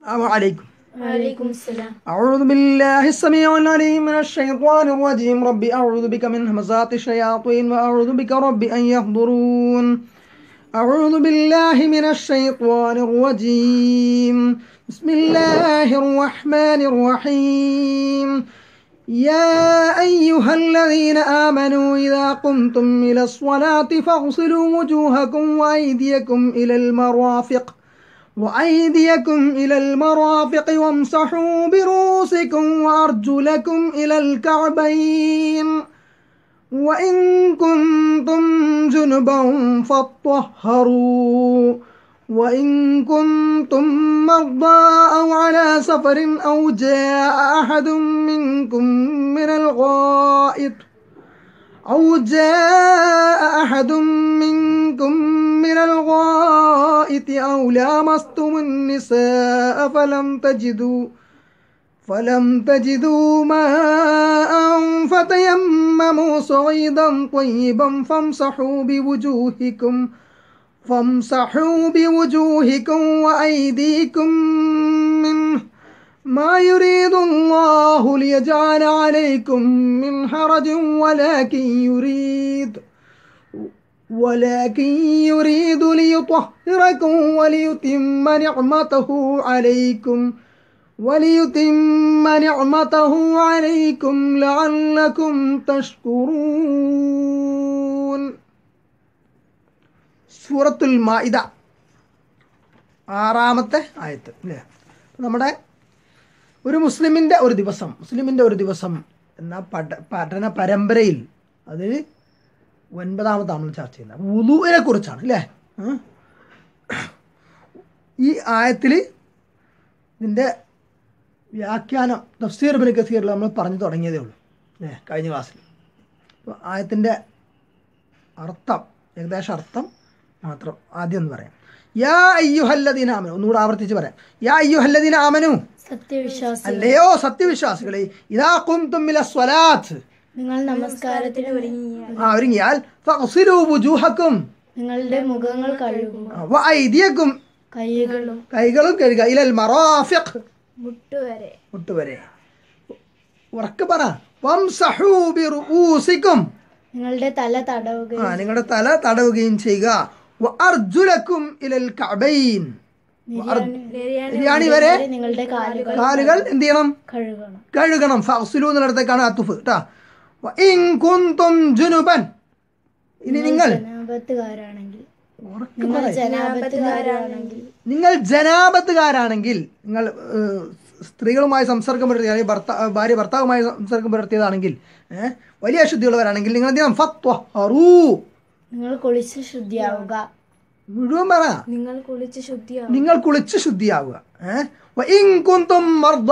عليكم وعليكم السلام أعوذ بالله السميع العليم من الشيطان الرجيم ربي أعوذ بك من همزات الشياطين وأعوذ بك ربي أن يحضرون أعوذ بالله من الشيطان الرجيم بسم الله الرحمن الرحيم يا أيها الذين آمنوا إذا قمتم إلى الصلاة فاغسلوا وجوهكم وأيديكم إلى المرافق وأيديكم إلى المرافق وامسحوا برؤوسكم وأرجلكم إلى الكعبين وإن كنتم جنبا فاطهروا وإن كنتم مرضى أو على سفر أو جاء أحد منكم من الغائط أو جاء أحد منكم من الغائط أو لامستم النساء فلم تجدوا فلم تجدوا ماء فتيمموا صعيدا طيبا فامسحوا بوجوهكم فامسحوا بوجوهكم وأيديكم منه ما يريد الله ليجعل عليكم من حرج ولكن يريد ولكن يريد ليطهركم وليتم نعمته عليكم وليتم نعمته عليكم لعلكم تشكرون സൂറത്തുൽ മാഇദ ആറാമത്തെ ആയത്ത് അല്ലേ നമ്മുടെ ഒരു മുസ്ലിമിൻ്റെ ഒരു ദിവസം മുസ്ലിമിൻ്റെ ഒരു ദിവസം എന്ന പഠ പഠന പരമ്പരയിൽ അത് ഒൻപതാമത്തെ നമ്മൾ ചർച്ച ചെയ്യുന്നത് വുളുവിനെ കുറിച്ചാണ് അല്ലേ ഉം. ഈ ആയത്തിൽ ഇതിൻ്റെ വ്യാഖ്യാനം തഫ്സീർ ബിൻ കസീറിൽ നമ്മൾ പറഞ്ഞു തുടങ്ങിയതേ ഉള്ളൂ അല്ലേ കഴിഞ്ഞ ക്ലാസ്സിൽ അപ്പോൾ ആയത്തിൻ്റെ അർത്ഥം ഏകദേശം അർത്ഥം മാത്രം ആദ്യം ഒന്ന് പറയാം യാ അയ്യുഹല്ലദീന ആമനു ഒന്നുകൂടെ ആവർത്തിച്ച് പറയാം യാ അയ്യുഹല്ലദീന ആമനു സത്യവിശ്വാസി അല്ലയോ സത്യവിശ്വാസികളെ ഇതാ കുംതും മില സ്വലാത്ത് നിങ്ങൾ നമസ്കാരത്തിന് ഒരുങ്ങിയ ആ ഒരുങ്ങിയാൽ ഫഗ്സിലു വുജൂഹക്കും നിങ്ങളുടെ മുഖങ്ങൾ കഴുകുക വഅയ്ദിയക്കും കൈകളും കൈകളും കഴുകുക ഇലൽ മറാഫിഖ് മുട്ടുവരെ മുട്ടുവരെ ഉറക്കെ പറ വംസഹൂ ബിറുഊസിക്കും നിങ്ങളുടെ തല തടവുക ആ നിങ്ങളുടെ തല തടവുകയും ചെയ്യുക വഅർജുലക്കും ഇലൽ കഅബൈൻ നിര്യാണി വരെ നിങ്ങളുടെ കാലുകൾ കാലുകൾ എന്ത് ചെയ്യണം കഴുകണം കഴുകണം ഫഅ്സിലു എന്നിടത്തേക്കാണ് അത്തുഫ് കേട്ടാ വഇൻ കുന്തും ജുനുബൻ ഇനി നിങ്ങൾ ജനാപത്തുകാരാണെങ്കിൽ ഉറക്കെ നിങ്ങൾ പറയ്. ജനാപത്തുകാരാണെങ്കിൽ നിങ്ങൾ ജനാപത്തുകാരാണെങ്കിൽ നിങ്ങൾ ഏഹ്, സ്ത്രീകളുമായി സംസർഗം പുലർത്തിയ ഭർത്താ ഭാര്യ ഭർത്താവുമായി സംസർഗം പുലർത്തിയതാണെങ്കിൽ ഏഹ്, വലിയ അശുദ്ധിയുള്ളവരാണെങ്കിൽ നിങ്ങൾ എന്ത് ചെയ്യണം ഫത്വഹറൂ നിങ്ങൾ കുളിച്ച് ശുദ്ധിയാവുക മുഴുവൻ പറ നിങ്ങൾ കുളിച്ച് ശുദ്ധിയാവുക നിങ്ങൾ കുളിച്ച് ശുദ്ധിയാവുക ഏഹ്? വഇൻ കുന്തും മർദ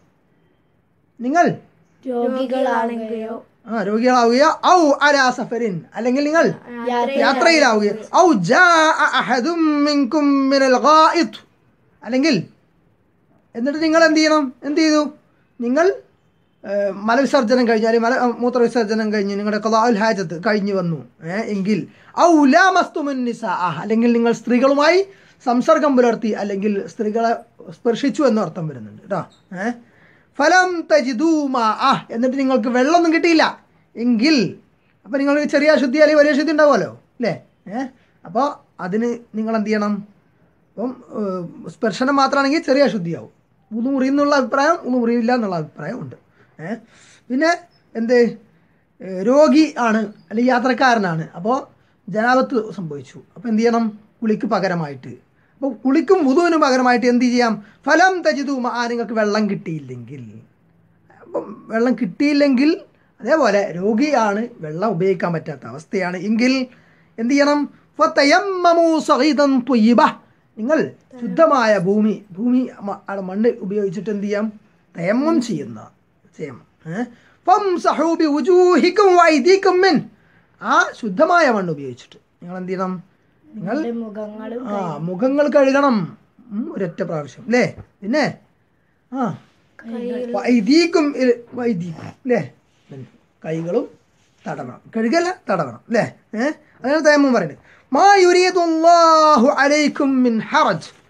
നിങ്ങൾ രോഗികളാണെങ്കിലോ ആ രോഗികളാവുകയോ ഔ അലാ സഫരിൻ അല്ലെങ്കിൽ നിങ്ങൾ യാത്രയിലാവുകയോ ഔ ജാഅ അഹദും മിൻകും മിനൽ ഗായിത്ത് അല്ലെങ്കിൽ എന്നിട്ട് നിങ്ങൾ എന്ത് ചെയ്യണം എന്ത് ചെയ്തു നിങ്ങൾ ഏഹ്, മലവിസർജനം കഴിഞ്ഞ് അല്ലെങ്കിൽ മല മൂത്രവിസർജനം കഴിഞ്ഞ് നിങ്ങളുടെ കലാഉൽ ഹാജത്ത് കഴിഞ്ഞു വന്നു ഏഹ്, എങ്കിൽ ഔ ലാമസ്തുമുൻ നിസാഅ അല്ലെങ്കിൽ നിങ്ങൾ സ്ത്രീകളുമായി സംസർഗം പുലർത്തി അല്ലെങ്കിൽ സ്ത്രീകളെ സ്പർശിച്ചു എന്ന് അർത്ഥം വരുന്നുണ്ട് കേട്ടോ ഏഹ് ഫലം തജിദൂ മാ എന്നിട്ട് നിങ്ങൾക്ക് വെള്ളമൊന്നും കിട്ടിയില്ല എങ്കിൽ അപ്പോൾ നിങ്ങൾക്ക് ചെറിയ അശുദ്ധി അല്ലെങ്കിൽ വലിയ അശുദ്ധി ഉണ്ടാവുമല്ലോ അല്ലേ ഏഹ് അപ്പോൾ അതിന് നിങ്ങൾ എന്ത് ചെയ്യണം അപ്പം ഏഹ്, സ്പർശനം മാത്രമാണെങ്കിൽ ചെറിയ അശുദ്ധിയാവും ഉന്നു മുറിയുന്നുള്ള അഭിപ്രായം ഉന്നു മുറിയില്ല എന്നുള്ള അഭിപ്രായം ഉണ്ട് ഏഹ് പിന്നെ എന്ത് ഏഹ്, രോഗി ആണ് അല്ലെങ്കിൽ യാത്രക്കാരനാണ് അപ്പോൾ ജനാപത്ത് സംഭവിച്ചു അപ്പോൾ എന്ത് ചെയ്യണം കുളിക്ക് പകരമായിട്ട് അപ്പോൾ കുളിക്കും വുതുവിനും പകരമായിട്ട് എന്ത് ചെയ്യാം ഫലം തജിതു ആ നിങ്ങൾക്ക് വെള്ളം കിട്ടിയില്ലെങ്കിൽ അപ്പം വെള്ളം കിട്ടിയില്ലെങ്കിൽ അതേപോലെ രോഗിയാണ് വെള്ളം ഉപയോഗിക്കാൻ പറ്റാത്ത അവസ്ഥയാണ് എങ്കിൽ എന്ത് ചെയ്യണം ഫതയമ്മമു സഗീദൻ ത്വയ്യിബ നിങ്ങൾ ശുദ്ധമായ ഭൂമി ഭൂമി മ- ആണ് മണ്ണ് ഉപയോഗിച്ചിട്ട് എന്ത് ചെയ്യാം തയമ്മം ചെയ്യുന്ന ചെയ്യണം ഏ? ഫംസഹൂ ബിവുജൂഹിക്കും വൈദിക്കും മിൻ ആ ശുദ്ധമായ മണ്ണ് ഉപയോഗിച്ചിട്ട് നിങ്ങൾ എന്ത് ചെയ്യണം നിങ്ങൾ നിങ്ങളുടെ മുഖങ്ങളും ആ മുഖങ്ങൾ കഴുകണം ഉം, ഒരൊറ്റ പ്രാവശ്യം അല്ലേ പിന്നെ ആ വൈദീക്കും ഇ- വൈദീക്കും അല്ലേ ഉം. കൈകളും തടവണം കഴുകല്ല തടവണം അല്ലേ ഏഹ് അതാണ് തേമ്മം പറയുന്നത് മാ യുരീദുല്ലാഹു അലൈക്കും മിൻ ഹറജ്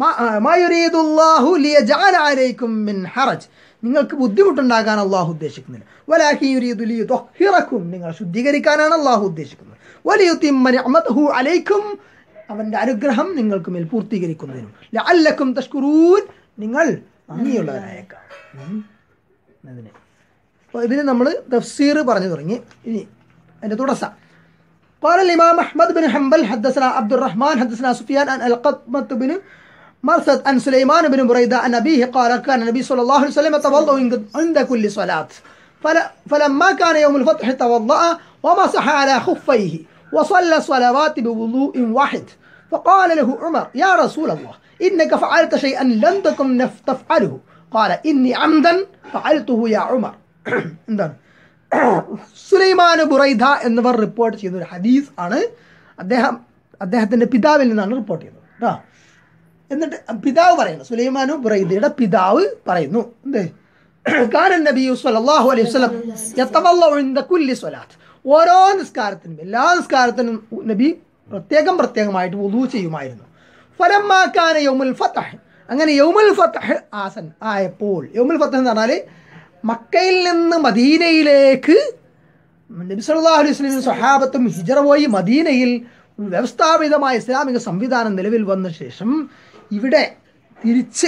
മാ- ആ, മാ യുരീദുല്ലാഹു ലിയജഅല അലൈക്കും മിൻ ഹറജ് നിങ്ങൾക്ക് ബുദ്ധിമുട്ടുണ്ടാക്കാൻ അള്ളാഹു ഉദ്ദേശിക്കുന്നില്ല വലാഹി യുരീദു ലിയുത്ഹിറക്കും നിങ്ങൾ ശുദ്ധീകരിക്കാനാണ് അള്ളാഹു ഉദ്ദേശിക്കുന്നത് വലിയുത്തിമ്മ നിഅമതഹു അലൈക്കും അവൻ്റെ അനുഗ്രഹം നിങ്ങൾക്ക് മേൽ പൂർത്തീകരിക്കുന്നതിനും ലഅല്ലക്കും തഷ്കുറൂൻ നിങ്ങൾ നന്ദിയുള്ളവരായേക്കാം ഉം. അതിന് അപ്പോൾ ഇതിന് നമ്മൾ തഫ്സീർ പറഞ്ഞു തുടങ്ങി ഇനി അതിൻ്റെ തുടസ قال الإمام أحمد بن حنبل حدثنا عبد الرحمن حدثنا سفيان عن القطمة بن مرثد عن سليمان بن بريدة عن أبيه قال كان النبي صلى الله عليه وسلم يتوضأ عند- عند كل صلاة فل- فلما كان يوم الفتح توضأ ومسح على خفيه وصلى الصلوات بوضوء واحد فقال له عمر يا رسول الله إنك فعلت شيئا لم تكن نف- تفعله قال إني عمدا فعلته يا عمر എന്താണ് സുലൈമാൻ ബുറൈദ എന്നിവർ റിപ്പോർട്ട് ചെയ്യുന്ന ഒരു ഹദീസ് ആണ് അദ്ദേഹം അദ്ദേഹത്തിൻ്റെ പിതാവിൽ നിന്നാണ് റിപ്പോർട്ട് ചെയ്യുന്നത് കേട്ടോ എന്നിട്ട് പിതാവ് പറയുന്നു സുലൈമാനു ബുറൈദയുടെ പിതാവ് പറയുന്നു എന്ത് കാനൻ നബി സല്ലല്ലാഹു അലൈഹി വസല്ലം യതവല്ലഉ ഇൻദ കുല്ലി സ്വലാത്ത് ഓരോ നിസ്കാരത്തിനും എല്ലാ നിസ്കാരത്തിനും നബി പ്രത്യേകം പ്രത്യേകമായിട്ട് വുളു ചെയ്യുമായിരുന്നു ഫലമാക്കാന യൗമുൽ ഫതഹ് അങ്ങനെ യൗമുൽ ഫതഹ് ആസൻ ആയപ്പോൾ യൗമുൽ ഫതഹ് എന്ന് പറഞ്ഞാൽ മക്കയിൽ നിന്ന് മദീനയിലേക്ക് നബി സല്ലല്ലാഹു അലൈഹി വസല്ലം സഹാബത്തും ഹിജറ പോയി മദീനയിൽ ഒരു വ്യവസ്ഥാപിതമായ ഇസ്ലാമിക സംവിധാനം നിലവിൽ വന്ന ശേഷം ഇവിടെ തിരിച്ച്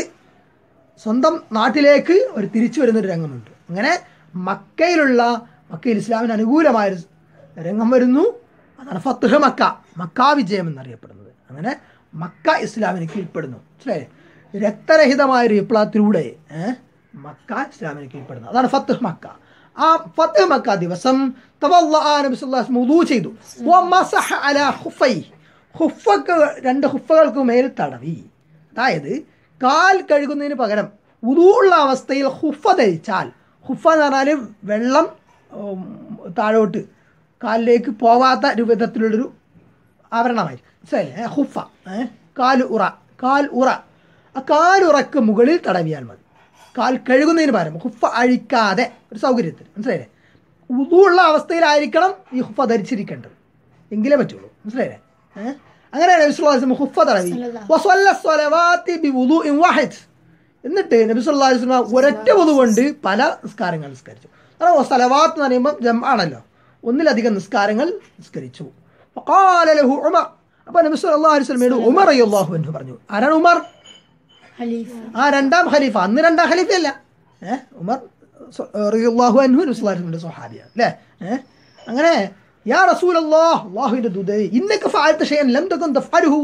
സ്വന്തം നാട്ടിലേക്ക് ഒരു തിരിച്ചു വരുന്നൊരു രംഗമുണ്ട് അങ്ങനെ മക്കയിലുള്ള മക്കയിൽ ഇസ്ലാമിന് അനുകൂലമായൊരു രംഗം വരുന്നു അതാണ് ഫത്തുഹ് മക്ക മക്ക വിജയം എന്നറിയപ്പെടുന്നത് അങ്ങനെ മക്ക ഇസ്ലാമിന് കീഴ്പ്പെടുന്നു മനസ്സിലായേ രക്തരഹിതമായൊരു വിപ്ലവത്തിലൂടെ ഏഹ്, മക്ക ഇസ്ലാമിന് കീഴ്പ്പെടുന്നു അതാണ് ഫത്തുഹ് മക്ക ആ ഫത്തുഹ് മക്ക ദിവസം തവല്ലഅ നബി സല്ലല്ലാഹു അലൈഹി വസല്ലം വുളൂ ചെയ്തു വമസഹ അലാ ഖുഫൈ ഹുഫക്ക് രണ്ട് ഹുഫകൾക്ക് മേൽ തടവി അതായത് കാൽ കഴുകുന്നതിന് പകരം ഉള്ള അവസ്ഥയിൽ ഹുഫ ധരിച്ചാൽ ഹുഫ എന്ന് പറഞ്ഞാൽ വെള്ളം ഉം, താഴോട്ട് കാലിലേക്ക് പോവാത്ത രൂപത്തിലുള്ളൊരു ആവരണമായിരിക്കും മനസ്സിലായില്ലേ ഏ, ഹുഫ ഏ? കാൽ ഉറ കാൽ ഉറ ആ കാലുറക്ക് മുകളിൽ തടവിയാൽ മതി കാൽ കഴുകുന്നതിന് പകരം ഹുഫ അഴിക്കാതെ ഒരു സൗകര്യത്തിൽ മനസ്സിലായില്ലേ ഉള്ള അവസ്ഥയിലായിരിക്കണം ഈ ഹുഫ ധരിച്ചിരിക്കേണ്ടത് എങ്കിലേ പറ്റുള്ളൂ മനസ്സിലായില്ലേ ഏഹ് അങ്ങനെയാണ് നബി സല്ലല്ലാഹു അലൈഹി വസല്ലം ഹുഫ തടവി വസല്ല സ്വലവാത്തി ബിവുദൂഇൻ വാഹിദ് എന്നിട്ട് നബി സല്ലല്ലാഹു അലൈഹി വസല്ലം ഒരൊറ്റ വുദു കൊണ്ട് പല നിസ്കാരങ്ങൾ നിസ്കരിച്ചു കാരണം സലവാത്ത് എന്ന് പറയുമ്പോൾ ജം ആണല്ലോ ഒന്നിലധികം നിസ്കാരങ്ങൾ നിസ്കരിച്ചു ഫഖാല ലഹു ഉമർ അപ്പോൾ നബി സല്ലല്ലാഹു അലൈഹി വസല്ലമയോട് ഉമർ റളിയല്ലാഹു അൻഹു പറഞ്ഞു ആരാണ് ഉമർ ഖലീഫ ആ രണ്ടാം ഖലീഫ അന്ന് രണ്ടാം ഖലീഫയല്ല ഏഹ് ഉമർ സ- റളിയല്ലാഹു അൻഹു നബി സല്ലല്ലാഹു അലൈഹി വസല്ലമയുടെ സ്വഹാബിയാണ് അല്ലേ ഏഹ് അങ്ങനെ യാ റസൂലല്ലാഹ് അല്ലാഹുവിൻ്റെ ദൂതേ ഇന്നക ഫഅൽത ഷൈഅൻ ലം തകുൻ തഫഅലുഹു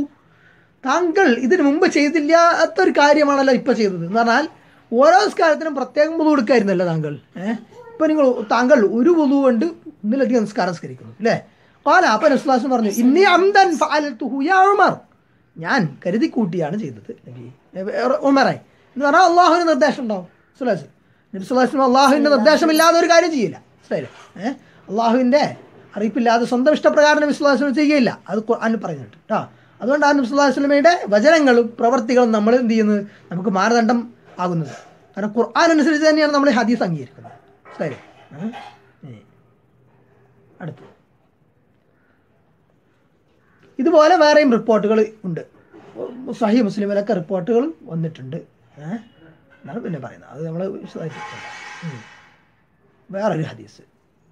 താങ്കൾ ഇതിനു മുമ്പ് ചെയ്തില്ലാത്ത ഒരു കാര്യമാണല്ലോ ഇപ്പോൾ ചെയ്തത് എന്ന് പറഞ്ഞാൽ ഓരോ നിസ്കാരത്തിനും പ്രത്യേകം വുളു എടുക്കായിരുന്നല്ലോ താങ്കൾ ഏഹ് ഇപ്പം നിങ്ങൾ താങ്കൾ ഒരു വുളു കൊണ്ട് ഒന്നിലധികം നിസ്കാരം നിസ്കരിക്കുന്നു അല്ലേ കാല അപ്പം നസ്ലാസ് പറഞ്ഞു ഇന്നി അംദൻ ഫഅൽതുഹു യാ ഉമർ ഞാൻ കരുതി കൂട്ടിയാണ് ചെയ്തത് നബി ഉമറെ എന്ന് പറഞ്ഞാൽ അള്ളാഹുവിന് നിർദ്ദേശം ഉണ്ടാവും സുലാസ് നബി സുലാസിനും അള്ളാഹുവിൻ്റെ നിർദ്ദേശമില്ലാതെ ഒരു കാര്യം ചെയ്യില്ല മനസ്സിലായില്ലേ ഏഹ് അള്ളാഹുവിൻ്റെ അറിയിപ്പില്ലാതെ സ്വന്തം ഇഷ്ടപ്രകാരം നബി സുല്ലാസ്ലം ചെയ്യുകയില്ല അത് ഖുർആൻ പറയുന്നുണ്ട് കേട്ടോ അതുകൊണ്ടാണ് നബി സുല്ലാ വസ്ലമയുടെ വചനങ്ങളും പ്രവർത്തികളും നമ്മൾ എന്ത് ചെയ്യുന്നത് നമുക്ക് മാനദണ്ഡം ആകുന്നത് കാരണം ഖുർആൻ അനുസരിച്ച് തന്നെയാണ് നമ്മൾ ഈ ഹദീസ് അംഗീകരിക്കുന്നത് മനസ്സിലായില്ലേ ഏഹ്? ഇനി അടുത്ത് ഇതുപോലെ വേറെയും റിപ്പോർട്ടുകൾ ഉണ്ട് സഹി മുസ്ലിമിലൊക്കെ റിപ്പോർട്ടുകൾ വന്നിട്ടുണ്ട് ഏഹ് എന്നാണ് പിന്നെ പറയുന്നത് അത് നമ്മൾ വിശദമായിട്ട് പറയാം. ഉം. വേറൊരു ഹദീസ്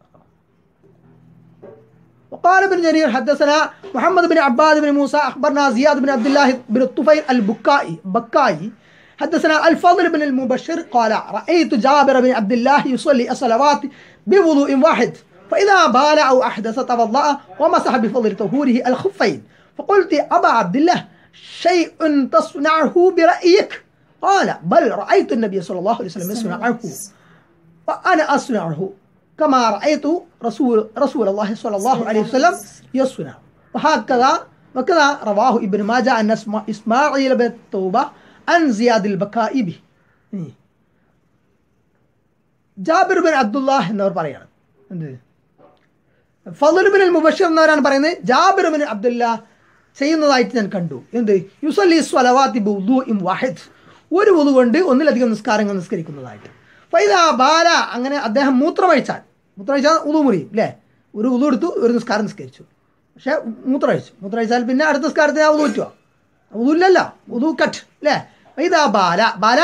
وقال ابن جرير حدثنا محمد بن عباد بن موسى اخبرنا زياد بن عبد الله بن الطفيل البكائي بكائي حدثنا الفضل بن المبشر قال رايت جابر بن عبد الله يصلي الصلوات بوضوء واحد فاذا بال او احدث توضا ومسح بفضل طهوره الخفين فقلت ابا عبد الله شيء تصنعه برايك قال بل رايت النبي صلى الله عليه وسلم يصنعه وأنا أصنعه كما رأيت رسول رسول الله صلى الله عليه وسلم يصنع وهكذا وكذا رواه ابن ماجه أن اسم- إسماعيل بن التوبة عن زياد البكاء به إيه. ജാബിർ ബിൻ അബ്ദുല്ലാഹ് എന്നവർ പറയാണ് എന്ത് ഫലുർ ബിൻ മുബഷിർ എന്നവരാണ് പറയുന്നത് ജാബിർ ബിൻ അബ്ദുല്ല ചെയ്യുന്നതായിട്ട് ഞാൻ കണ്ടു എന്ത് യുസലി സ്വലവാത്തി ബുദു ഇം വാഹിദ് ഒരു വുതു കൊണ്ട് ഒന്നിലധികം നിസ്കാരങ്ങൾ നിസ്കരിക്കുന്നതായിട്ട് ഫൈദ ബാല അങ്ങനെ അദ്ദേഹം മൂത്രമഴിച്ചാൽ മൂത്രമഴിച്ചാൽ ഉതു മുറിയും അല്ലേ ഒരു ഉതു എടുത്തു ഒരു നിസ്കാരം നിസ്കരിച്ചു പക്ഷേ മൂത്രമഴിച്ചു മൂത്രമഴിച്ചാൽ പിന്നെ അടുത്ത നിസ്കാരത്തിന് ആ ഉതു പറ്റുമോ ഉദുല്ലല്ല ഉദു കട്ട് അല്ലേ ഇതാ ബാല ബാല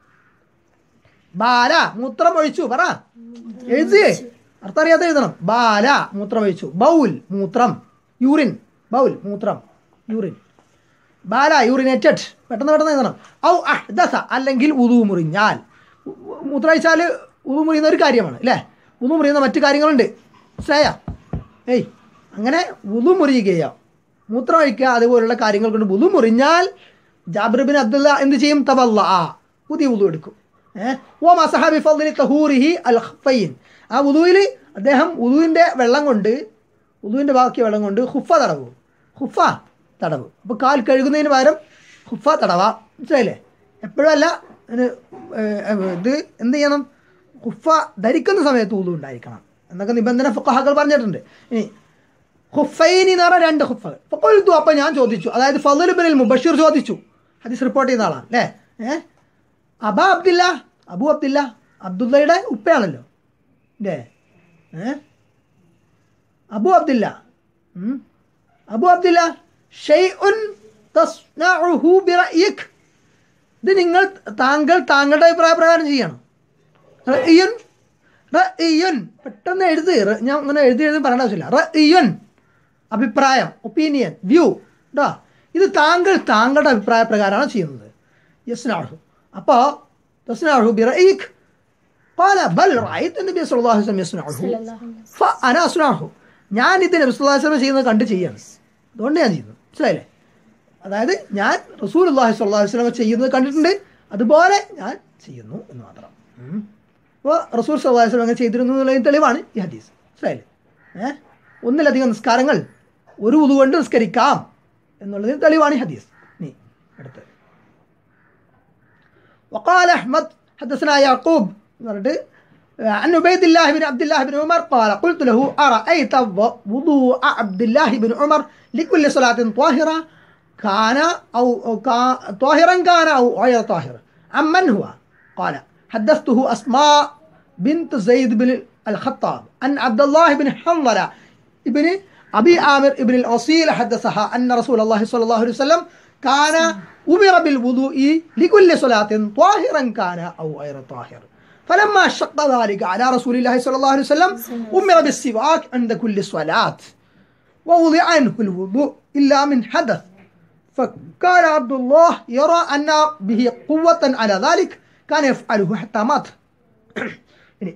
ബാല മൂത്രം ഒഴിച്ചു പറ എഴുതി അർത്ഥം അറിയാത്ത എഴുതണം ബാല മൂത്രം ഒഴിച്ചു ബൗൽ മൂത്രം യൂറിൻ ബൗൽ മൂത്രം യൂറിൻ ബാല യൂറിനേറ്റഡ് പെട്ടെന്ന് പെട്ടെന്ന് എഴുതണം ഔ അഹ്ദസ അല്ലെങ്കിൽ ഉദു മുറിഞ്ഞാൽ മൂത്രമൊഴിച്ചാൽ ഉദു മുറിയുന്ന ഒരു കാര്യമാണ് അല്ലേ ഉദു മുറിയുന്ന മറ്റു കാര്യങ്ങളുണ്ട് മനസ്സിലായ ഏയ് അങ്ങനെ ഉദു മുറിയുകയോ മൂത്രം ഒഴിക്കുക അതുപോലുള്ള കാര്യങ്ങൾ കൊണ്ട് ഉദു മുറിഞ്ഞാൽ ജാബിർ ബിൻ അബ്ദുള്ള എന്ത് ചെയ്യും തവല്ല ആ പുതിയ ഉദു എടുക്കും ഏഹ് ഓ മസഹബി ഫദ്ലി തഹൂറിഹി അൽ ഖഫൈൻ ആ ഉദുവിൽ അദ്ദേഹം ഉദുവിൻ്റെ വെള്ളം കൊണ്ട് ഉദുവിൻ്റെ ബാക്കി വെള്ളം കൊണ്ട് ഹുഫ തടവും ഹുഫ തടവ് അപ്പോൾ കാൽ കഴുകുന്നതിന് പകരം ഹുഫ തടവാ മനസ്സിലായില്ലേ എപ്പോഴും അല്ല ഇത് ഏഹ് ഇത് എന്ത് ചെയ്യണം ഹുഫ ധരിക്കുന്ന സമയത്ത് ഉദു ഉണ്ടായിരിക്കണം എന്നൊക്കെ നിബന്ധന ഫുഖഹാക്കൾ പറഞ്ഞിട്ടുണ്ട് ഇനി ഹുഫൈനി എന്ന് പറഞ്ഞാൽ രണ്ട് ഹുഫകൾ ഫക്കൊഴുത്തു അപ്പം ഞാൻ ചോദിച്ചു അതായത് ഫضل ബിനിൽ മുബഷീർ ചോദിച്ചു ഹദീസ് റിപ്പോർട്ട് ചെയ്യുന്ന ആളാണ് അല്ലേ ഏഹ് അബ അബ്ദില്ല അബു അബ്ദില്ല അബ്ദുള്ളയുടെ ഉപ്പയാണല്ലോ അല്ലേ ഏഹ് അബു അബ്ദില്ല ഉം. അബു അബ്ദില്ല ഷെയ്ഉൻ തസ്നഉഹു ബിറഅയിക് ഇത് നിങ്ങൾ താങ്കൾ താങ്കളുടെ അഭിപ്രായ പ്രകാരം ചെയ്യണം റഇയുൻ റഇയുൻ പെട്ടെന്ന് എഴുതി റ- ഞാൻ അങ്ങനെ എഴുതി എഴുതി പറയേണ്ട ആവശ്യമില്ല റഇയുൻ അഭിപ്രായം ഒപ്പീനിയൻ വ്യൂ കേട്ടോ ഇത് താങ്കൾ താങ്കളുടെ അഭിപ്രായ പ്രകാരമാണ് ചെയ്യുന്നത് യസ്നാഹു അപ്പോൾ തസ്നാഹു ബിറഇക് قال بل رأيت النبي صلى الله عليه وسلم يصنعه فأنا أصنعه ഞാൻ ഇത് നബി സല്ലല്ലാഹു അലൈഹി വസല്ലം ചെയ്യുന്നത് കണ്ട് ചെയ്യാണ് അതുകൊണ്ട് ഞാൻ ചെയ്യുന്നു മനസ്സിലായില്ലേ അതായത് ഞാൻ റസൂൽ അള്ളാഹി സ്വല്ലല്ലാഹു അലൈഹി വസല്ലം ചെയ്യുന്നത് കണ്ടിട്ടുണ്ട് അതുപോലെ ഞാൻ ചെയ്യുന്നു എന്ന് മാത്രം ഉം. അപ്പോൾ റസൂൽ സല്ലല്ലാഹു അലൈഹി വസല്ലം അങ്ങനെ ചെയ്തിരുന്നു എന്നുള്ളതിന് തെളിവാണ് ഈ ഹദീസ് മനസ്സിലായില്ലേ ഏഹ് ഒന്നിലധികം നിസ്കാരങ്ങൾ ഒരു ഉതു കൊണ്ട് നിസ്കരിക്കാം എന്നുള്ളതിന് തെളിവാണ് ഈ ഹദീസ് നീ അടുത്ത് وقال أحمد حدثنا يعقوب مرد عن عبيد الله بن عبد الله بن عمر قال قلت له أرأيت وضوء عبد الله بن عمر لكل صلاة طاهرة كان أو أو كا- طاهرا كان أو غير طاهر عمن هو قال حدثته أسماء بنت زيد بن الخطاب أن عبد الله بن حنظلة ابن أبي عامر ابن الأصيل حدثها أن رسول الله صلى الله عليه وسلم كان أمر بالوضوء لكل صلاة طاهرا كان أو غير طاهر فلما شق ذلك على رسول الله صلى الله عليه وسلم أمر بالسواك عند كل صلاة ووضع عنه الوضوء إلا من حدث فكان عبد الله يرى أن به قوة على ذلك كان يفعله حتى مات يعني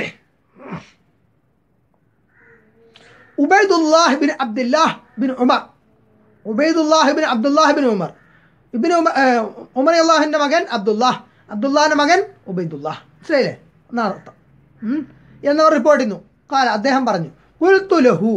ഉബൈദുല്ലാഹ് ബിൻ അബ്ദുല്ലാഹ് ബിൻ ഉമർ ഉബൈദുല്ലാഹ് ബിൻ അബ്ദുല്ലാഹ് ബിൻ ഉമർ ഇബിൻ ഉമർ ഉമർ അള്ളാഹിൻ്റെ മകൻ അബ്ദുല്ലാഹ് അബ്ദുല്ലാഹിൻ്റെ മകൻ ഉബൈദുല്ലാഹ് മനസ്സിലായില്ലേ എന്നാണ് അർത്ഥം ഉം. എന്നവർ റിപ്പോർട്ട് ചെയ്യുന്നു കാല അദ്ദേഹം പറഞ്ഞു കുൽത്തു ലഹു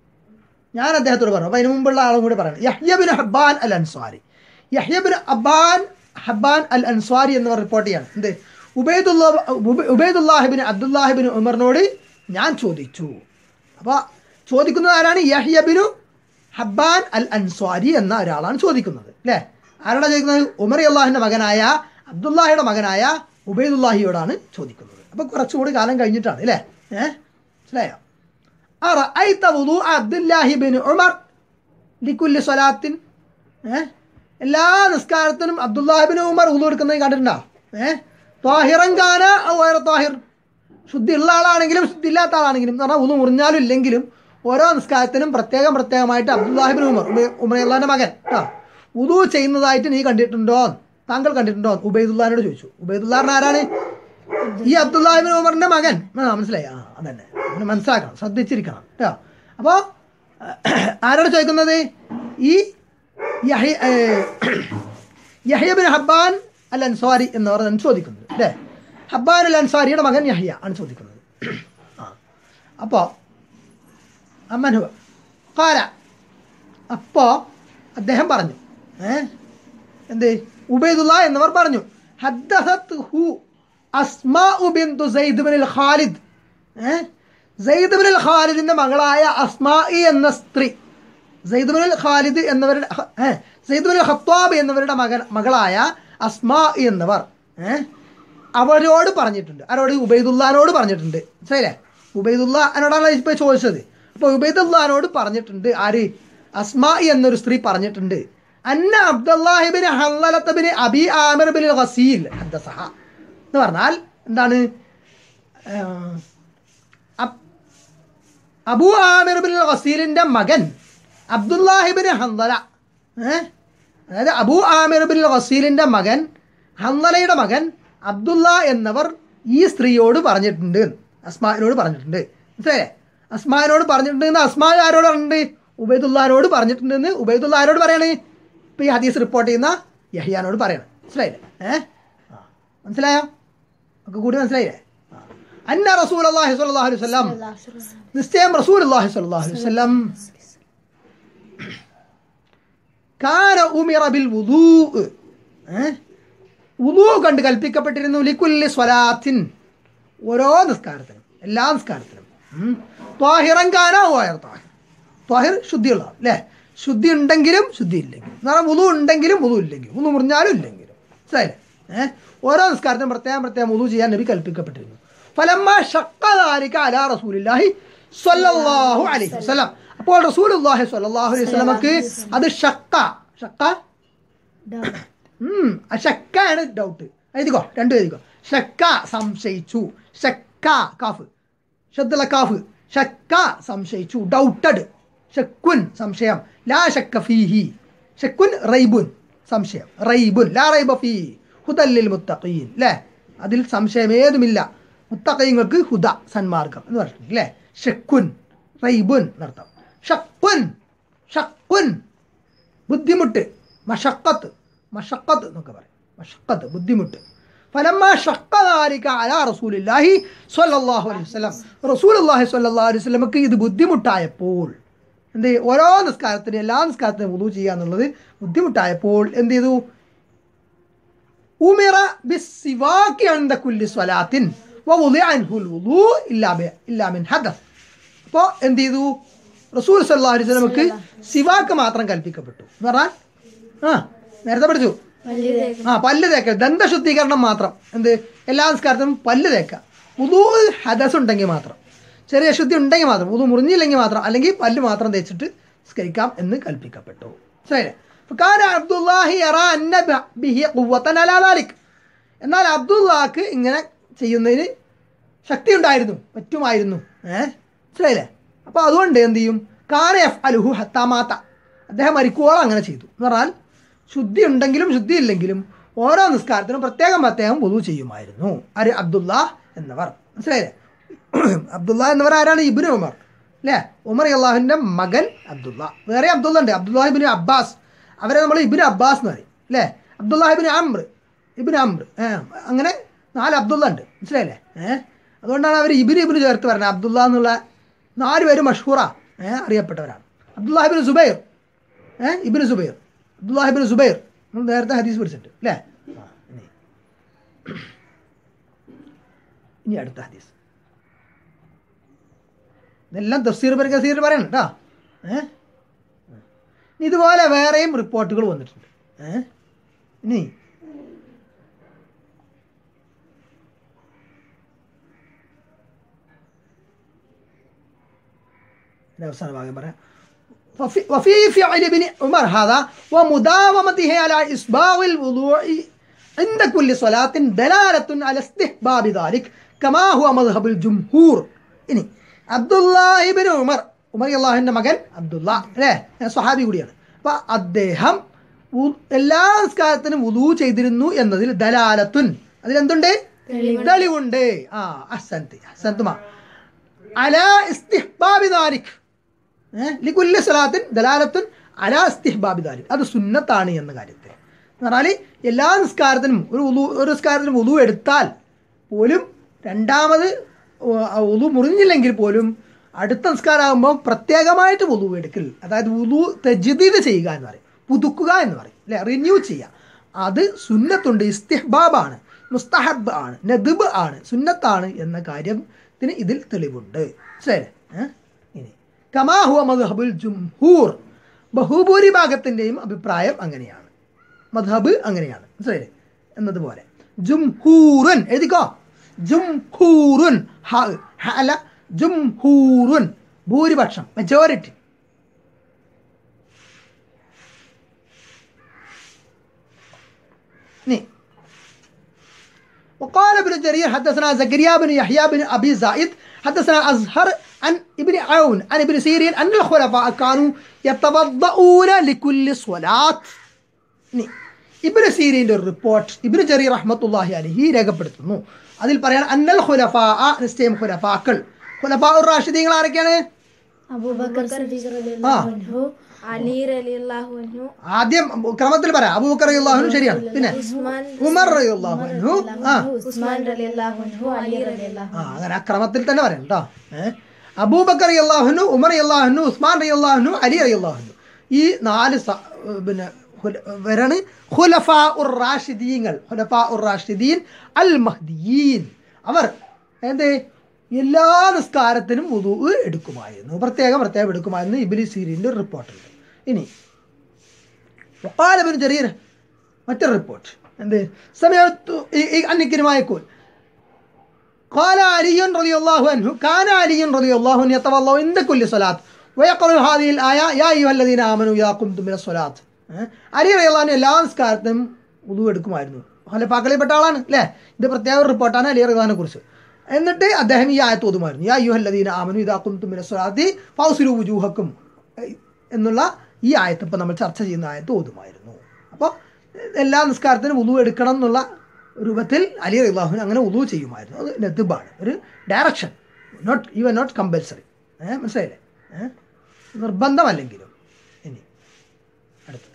ഞാൻ അദ്ദേഹത്തോട് പറഞ്ഞു അപ്പോൾ അതിന് മുമ്പുള്ള ആളും കൂടി പറയണം യഹ്യബിൻ ഹബ്ബാൻ അൽ അൻസ്വാരി യഹ്യബിൻ അബ്ബാൻ ഹബ്ബാൻ അൽ അൻസ്വാരി എന്നിവർ റിപ്പോർട്ട് ചെയ്യാണ് എന്ത് ഉബൈദുല്ല ഉബൈദുല്ലാഹിബിൻ അബ്ദുല്ലാഹിബിൻ ഉമറിനോട് ഞാൻ ചോദിച്ചു അപ്പോൾ ചോദിക്കുന്നത് ആരാണ് യഹ്യബിനു ഹബ്ബാൻ അൽ അൻസ്വാരി എന്ന ഒരാളാണ് ചോദിക്കുന്നത് അല്ലേ ആരോടാ ചോദിക്കുന്നത് ഉമർ അള്ളാഹിൻ്റെ മകനായ അബ്ദുല്ലാഹിയുടെ മകനായ ഉബൈദുല്ലാഹിയോടാണ് ചോദിക്കുന്നത് അപ്പോൾ കുറച്ചുകൂടി കാലം കഴിഞ്ഞിട്ടാണ് അല്ലേ ഏഹ് മനസ്സിലായോ أرأيت وضوء عبد الله بن عمر لكل صلاة ഏഹ് എല്ലാ നിസ്കാരത്തിനും അബ്ദുല്ലാഹിബിൻ ഉമർ ഉള്ളു എടുക്കുന്നത് കണ്ടിട്ടുണ്ടോ ഏഹ് താഹിറൻ കാന വേറെ താഹിർ ശുദ്ധി ഉള്ള ആളാണെങ്കിലും ശുദ്ധി ഇല്ലാത്ത ആളാണെങ്കിലും എന്ന് പറഞ്ഞാൽ ഒന്ന് മുറിഞ്ഞാലും ഇല്ലെങ്കിലും ഓരോ നിസ്കാരത്തിനും പ്രത്യേകം പ്രത്യേകമായിട്ട് അബ്ദുല്ലാഹിബിൻ ഉമർ ഉമർ അള്ളാഹിൻ്റെ മകൻ കേട്ടോ ഉദു ചെയ്യുന്നതായിട്ട് നീ കണ്ടിട്ടുണ്ടോ താങ്കൾ കണ്ടിട്ടുണ്ടോ ഉബൈദുല്ലാഹിനോട് ചോദിച്ചു ഉബൈദുല്ലാഹിന് ആരാണ് ഈ അബ്ദുല്ലാഹിബിൻ ഉമറിന്റെ മകൻ ആ മനസ്സിലായി ആ അതന്നെ അങ്ങനെ മനസ്സിലാക്കണം ശ്രദ്ധിച്ചിരിക്കണം കേട്ടോ അപ്പോൾ ആരോട് ചോദിക്കുന്നത് ഈ യഹ്യ ഏഹ്, യഹ്യബിൻ ഹബ്ബാൻ അൽ അൻസ്വാരി എന്നവർ ആണ് ചോദിക്കുന്നത് അല്ലേ ഹബ്ബാൻ അൽ അൻസാരിയുടെ മകൻ യഹ്യ ആണ് ചോദിക്കുന്നത് ആ അപ്പോൾ അമ്മനുവ കാല അപ്പോൾ അദ്ദേഹം പറഞ്ഞു ഏ എന്ത് ഉബൈദുല്ല എന്നവർ പറഞ്ഞു ഹദ്ദസത്ത് ഹു അസ്മാഉ ബിന്തു സെയ്ദ് ബിൻ ഖാലിദ് ഏ സെയ്ദ് ബിൻ ഖാലിദിന്റെ മകളായ അസ്മാഇ എന്ന സ്ത്രീ സെയ്ദ് ബിൻ ഖാലിദ് എന്നവരുടെ ഏ സെയ്ദ് ബിൻ ഖത്താബ് എന്നവരുടെ മകൻ മകളായ അസ്മാ എന്നവർ ഏ അവരോട് പറഞ്ഞിട്ടുണ്ട് ആരോട് ഉബൈദുല്ലാനോട് പറഞ്ഞിട്ടുണ്ട് ശരിയല്ലേ ഉബൈദുല്ല എന്നോടാണ് ഇപ്പോൾ ചോദിച്ചത് അപ്പോൾ ഉബൈദുല്ലാനോട് പറഞ്ഞിട്ടുണ്ട് ആര് അസ്മാ എന്നൊരു സ്ത്രീ പറഞ്ഞിട്ടുണ്ട് അന്ന അബ്ദുല്ലാഹിബിന് ഹല്ലലത്തബിന് അബി ആമിർ ബിൻ ഖസീൽ ഹദ്ദസഹ എന്ന് പറഞ്ഞാൽ എന്താണ് ആഹ്, അബ്- അബു ആമിർ ബിൻ ഖസീലിൻ്റെ മകൻ അബ്ദുല്ലാഹിബിൻ ഹന്തല ഏ അതായത് അബു ആമിർ ബിൻ ഖസീലിൻ്റെ മകൻ ഹന്തലയുടെ മകൻ അബ്ദുള്ള എന്നവർ ഈ സ്ത്രീയോട് പറഞ്ഞിട്ടുണ്ട് അസ്മാനോട് പറഞ്ഞിട്ടുണ്ട് മനസ്സിലായേ അസ്മാനോട് പറഞ്ഞിട്ടുണ്ട് എന്ന് അസ്മാ ആരോട് പറഞ്ഞിട്ടുണ്ട് ഉബൈദുല്ലാനോട് പറഞ്ഞിട്ടുണ്ടെന്ന് ഉബൈദുള്ള ആരോട് പറയണേ ഇപ്പം ഈ ഹദീസ് റിപ്പോർട്ട് ചെയ്യുന്ന യഹിയാനോട് പറയണം മനസ്സിലായില്ലേ ഏ ആ. മനസ്സിലായോ ഒക്കെ കൂടി മനസ്സിലായില്ലേ ആ. അന്ന റസൂൽ അള്ളാഹി സ്വല്ലല്ലാഹു അലൈഹി വസല്ലം നിശ്ചയം റസൂൽ അള്ളാഹി സ്വല്ലല്ലാഹു അലൈഹി വസല്ലം കാന ഉമിറ ബിൽ വുദൂ വുദൂ കണ്ട് കൽപ്പിക്കപ്പെട്ടിരുന്നു ലിക്കുല്ലി സ്വലാത്തിൻ ഓരോ നിസ്കാരത്തിനും എല്ലാ നിസ്കാരത്തിനും ഉം. ത്വാഹിറൻ കാന ഓയർ ത്വാഹിർ ത്വാഹിർ ശുദ്ധിയുള്ള അല്ലേ ശുദ്ധി ഉണ്ടെങ്കിലും ശുദ്ധി ഇല്ലെങ്കിലും എന്ന് പറഞ്ഞാൽ വുതു ഉണ്ടെങ്കിലും വുതു ഇല്ലെങ്കിലും വുതു മുറിഞ്ഞാലും ഇല്ലെങ്കിലും മനസ്സിലായില്ലേ ഏഹ് ഓരോ നിസ്കാരത്തിനും പ്രത്യേകം പ്രത്യേകം വുതു ചെയ്യാൻ നബി കൽപ്പിക്കപ്പെട്ടിരുന്നു ഫലമ്മ ഷക്കാലിക്ക അലാ റസൂലില്ലാഹി സ്വല്ലല്ലാഹു അലൈഹി വസല്ലം അപ്പോൾ റസൂലുള്ളാഹി സ്വല്ലല്ലാഹു അലൈഹി വസല്ലമക്ക് അത് ഷക്ക ഷക്ക ഉം, ആ ഷക്കാണ് ഡൗട്ട് എഴുതിക്കോ രണ്ടു എഴുതിക്കോ ഷക്ക സംശയിച്ചു ഷക്ക കാഫ് ഷദ്ദുള്ള കാഫ് ഷക്ക സംശയിച്ചു ഡൗട്ടഡ് ഷക്കുൻ സംശയം ലാ ഷക്ക ഫീഹി ഷക്കുൻ റൈബുൻ സംശയം റൈബുൻ ലാ റൈബ ഫീ ഹുദല്ലിൽ മുത്തഖീൻ അല്ലേ അതിൽ സംശയം ഏതുമില്ല മുത്തഖീങ്ങൾക്ക് ഹുദ സന്മാർഗം എന്ന് പറഞ്ഞിട്ടുണ്ട് അല്ലേ ഷക്കുൻ റൈബുൻ എന്നർത്ഥം ഷക്കുൻ ഷക്കുൻ ബുദ്ധിമുട്ട് മഷക്കത്ത് മഷക്കത്ത് എന്നൊക്കെ പറയും മഷക്കത്ത് ബുദ്ധിമുട്ട് ഫലമ്മ ഷക്കദാലിക അലാ റസൂലില്ലാഹി സ്വല്ലല്ലാഹു അലൈഹി വസല്ലം റസൂലുള്ളാഹി സ്വല്ലല്ലാഹു അലൈഹി വസല്ലമക്ക് ഇത് ബുദ്ധിമുട്ടായപ്പോൾ എന്ത് ചെയ്യും? ഓരോ നിസ്കാരത്തിനും എല്ലാ നിസ്കാരത്തിനും വുളു ചെയ്യുക എന്നുള്ളത് ബുദ്ധിമുട്ടായപ്പോൾ എന്ത് ചെയ്തു ഉമിറ ബിസ്സിവാക്കി അന്ത കുല്ലി സ്വലാത്തിൻ വവുളി അൻഹുൽ വുളു ഇല്ലാ ബി ഇല്ലാ മിൻ ഹദസ് അപ്പോൾ എന്ത് ചെയ്തു റസൂൽ സല്ലല്ലാഹു അലൈഹി വസല്ലമക്ക് സിവാക്ക് മാത്രം കൽപ്പിക്കപ്പെട്ടു എന്ന് പറഞ്ഞാൽ ആ നേരത്തെ പഠിച്ചു ആ പല്ല് തേക്കൽ ദന്തശുദ്ധീകരണം മാത്രം എന്ത് എല്ലാ സംസ്കാരത്തിനും പല്ല് തേക്കുക ഉദു ഹദസ് ഉണ്ടെങ്കിൽ മാത്രം ചെറിയ ശുദ്ധി ഉണ്ടെങ്കിൽ മാത്രം ഉദു മുറിഞ്ഞില്ലെങ്കിൽ മാത്രം അല്ലെങ്കിൽ പല്ല് മാത്രം തേച്ചിട്ട് സ്കരിക്കാം എന്ന് കൽപ്പിക്കപ്പെട്ടു ശരി ഫകാന അബ്ദുല്ലാഹി യറ അന്ന ബ- ബിഹി ഖുവ്വത്തൻ അലാ ദാലിക് എന്നാൽ അബ്ദുല്ലാക്ക് ഇങ്ങനെ ചെയ്യുന്നതിന് ശക്തി ഉണ്ടായിരുന്നു പറ്റുമായിരുന്നു ഏഹ് മനസ്സിലായില്ലേ അപ്പോൾ അതുകൊണ്ട് എന്ത് ചെയ്യും കാന എഫ് അലുഹു ഹത്താമാത്ത അദ്ദേഹം മരിക്കുവോളം അങ്ങനെ ചെയ്തു എന്ന് പറഞ്ഞാൽ ശുദ്ധി ഉണ്ടെങ്കിലും ശുദ്ധി ഇല്ലെങ്കിലും ഓരോ നിസ്കാരത്തിനും പ്രത്യേകം പ്രത്യേകം പൊതു ചെയ്യുമായിരുന്നു ആര് അബ്ദുള്ള എന്നവർ മനസ്സിലായില്ലേ അബ്ദുള്ള എന്നവർ ആരാണ് ഇബിന് ഉമർ അല്ലേ ഉമർ അള്ളാഹുവിൻ്റെ മകൻ അബ്ദുള്ള വേറെ അബ്ദുള്ള ഉണ്ട് അബ്ദുല്ലാഹിബിന് അബ്ബാസ് അവരെ നമ്മൾ ഇബിന് അബ്ബാസ് എന്ന് പറയും അല്ലേ അബ്ദുല്ലാഹിബിന് അമ്ര ഇബിന് അമ്ര ഏഹ് അങ്ങനെ നാല് അബ്ദുള്ള ഉണ്ട് മനസ്സിലായില്ലേ ഏഹ് അതുകൊണ്ടാണ് അവർ ഇബിന് ഇബിന് ചേർത്ത് പറയുന്നത് അബ്ദുള്ള എന്നുള്ള നാല് പേര് മഷൂറ ഏഹ് അറിയപ്പെട്ടവരാണ് അബ്ദുല്ലാഹിബിൻ സുബൈർ ഏഹ് ഇബിന് സുബൈർ അബ്ദുല്ലാഹിബിൻ സുബൈർ നമ്മൾ നേരത്തെ ഹദീസ് പഠിച്ചിട്ടുണ്ട് അല്ലേ ആ, ഇനി. ഇനി അടുത്ത ഹദീസ് ഇതെല്ലാം തഫ്സീർ പരി കസീർ പറയണം കേട്ടോ ഏഹ് ഇനി ഇതുപോലെ വേറെയും റിപ്പോർട്ടുകൾ വന്നിട്ടുണ്ട് ഏഹ് ഇനി ഇതിന്റെ അവസാന ഭാഗം പറയാം وفي وفي فعل ابن عمر هذا ومداومته على إسباغ الوضوء عند كل صلاة دلالة على استحباب ذلك كما هو مذهب الجمهور ഇനി അബ്ദുല്ലാഹിബിൻ ഉമർ ഉമർ അള്ളാഹുവിൻ്റെ മകൻ അബ്ദുള്ള അല്ലേ ഞാൻ സ്വഹാബി കൂടിയാണ് അപ്പൊ അദ്ദേഹം ഉ- എല്ലാ സംസ്കാരത്തിനും ഉദു ചെയ്തിരുന്നു എന്നതിൽ ദലാലത്തുൻ അതിലെന്തുണ്ട് തെളിവുണ്ട് ആ അസന്ത് അസന്തുമാ അല ഇസ്തിഹ്ബാബി ദാലിക് ഏഹ് ലിക്കുല്ല സലാത്തിൻ ദലാലത്തുൻ അലാ ഇസ്തിഹ്ബാബി ദാലിക് അത് സുന്നത്താണ് എന്ന കാര്യത്തിൽ എന്ന് പറഞ്ഞാൽ എല്ലാ നിസ്കാരത്തിനും ഒരു ഉദു ഒരു നിസ്കാരത്തിനും ഉദു എടുത്താൽ പോലും രണ്ടാമത് ഉദു മുറിഞ്ഞില്ലെങ്കിൽ പോലും അടുത്ത നിസ്കാരമാകുമ്പോൾ പ്രത്യേകമായിട്ട് ഉദു എടുക്കൽ അതായത് ഉദു തെജിദീദ് ചെയ്യുക എന്ന് പറയും പുതുക്കുക എന്ന് പറയും അല്ലെ റിന്യൂ ചെയ്യുക അത് സുന്നത്തുണ്ട് ഇസ്തിഹ്ബാബാണ് മുസ്തഹബ് ആണ് നദിബ് ആണ് സുന്നത്താണ് എന്ന കാര്യത്തിന് ഇതിൽ തെളിവുണ്ട് ശരി ഏഹ്? ഇനി കമാഹുവ മദ്ഹബുൽ ജുംഹൂർ ബഹുഭൂരിഭാഗത്തിൻ്റെയും അഭിപ്രായം അങ്ങനെയാണ് മദ്ഹബ് അങ്ങനെയാണ് മനസ്സിലായില്ലേ എന്നതുപോലെ ജുംഹൂറുൻ എഴുതിക്കോ ജുംഹൂറുൻ ഹ ഹ അല്ല ജുംഹൂറുൻ ഭൂരിപക്ഷം മെജോറിറ്റി ഇനി وقال ابن جرير حدثنا زكريا بن يحيى بن ابي زائد حدثنا ازهر عن ابن عون عن ابن سيرين ان الخلفاء كانوا يتوضؤون لكل صلاه ഇനി ഇബ്നു സീരീൻ്റെ ഒരു റിപ്പോർട്ട് ഇബ്നു ജറീർ റഹ്മത്തുള്ളാഹി അലഹി രേഖപ്പെടുത്തുന്നു അതിൽ പറയാൻ അന്നൽ ഖുലഫാ നിശ്ചയം ഖുലഫാക്കൾ ഖുലഫാ ഉർ റാഷിദീങ്ങൾ ആരൊക്കെയാണ് അബൂബക്കർ സിദ്ദീഖ് റളിയല്ലാഹു അൻഹു അലി റളിയല്ലാഹു അൻഹു ആദ്യം ക്രമത്തിൽ പറയാം അബൂബക്കർ റളിയല്ലാഹു ശരിയാണ് പിന്നെ ഉമർ റളിയല്ലാഹു അൻഹു ആ ഉസ്മാൻ റളിയല്ലാഹു അൻഹു അലി റളിയല്ലാഹു ആ അങ്ങനെ ആ ക്രമത്തിൽ തന്നെ പറയാം കേട്ടോ ഏഹ് അബൂബക്കർ അള്ളാഹുനു ഉമർ അള്ളാഹുനു ഉസ്മാൻ അള്ളാഹുനു അലി അള്ളാഹുനു ഈ നാല് സ- പിന്നെ ഖുല- ഇവരാണ് ഖുലഫാ ഉർ റാഷിദീങ്ങൾ ഖുലഫാ ഉർ റാഷിദീൻ അൽ മഹ്ദിയീൻ അവർ എന്ത് എല്ലാ നിസ്കാരത്തിനും ഉദു എടുക്കുമായിരുന്നു പ്രത്യേകം പ്രത്യേകം എടുക്കുമായിരുന്നു ഇബിലി സീരിൻ്റെ ഒരു റിപ്പോർട്ടുണ്ട് ഇനി وقال ابن جرير മറ്റൊരു റിപ്പോർട്ട് എന്ത് സമയത്തു അന്നിക്കിനുമായ കോൽ قال علي رضي الله عنه كان علي رضي الله عنه يتوضا عند كل صلاه ويقرأ هذه الآية يا أيها الذين آمنوا إذا قمتم إلى الصلاة ഏഹ്? അലി റളിയല്ലാഹു എല്ലാ നിസ്കാരത്തിനും ഉദു എടുക്കുമായിരുന്നു ഹലപ്പാക്കളിൽപ്പെട്ട ആളാണ് അല്ലേ ഇത് പ്രത്യേക ഒരു റിപ്പോർട്ടാണ് അലി റളിയല്ലാഹിനെ കുറിച്ച് എന്നിട്ട് അദ്ദേഹം ഈ ആയത്ത് ഓതുമായിരുന്നു യാ അയ്യുഹല്ലദീന ആമനു ഇദാ ഖുംതും മിന സ്വലാത്തി ഫൗസിലു വുജൂഹക്കും എന്നുള്ള ഈ ആയത്ത് ഇപ്പം നമ്മൾ ചർച്ച ചെയ്യുന്ന ആയത്ത് ഓതുമായിരുന്നു അപ്പോൾ എല്ലാ നിസ്കാരത്തിനും ഉദു എടുക്കണം എന്നുള്ള രൂപത്തിൽ അലി അള്ളാഹുവിന് അങ്ങനെ ഉദു ചെയ്യുമായിരുന്നു അത് നദിബാണ് ഒരു direction not even not compulsory ഏഹ് മനസ്സിലായില്ലേ ഏഹ് നിർബന്ധമല്ലെങ്കിലും ഇനി അടുത്തത്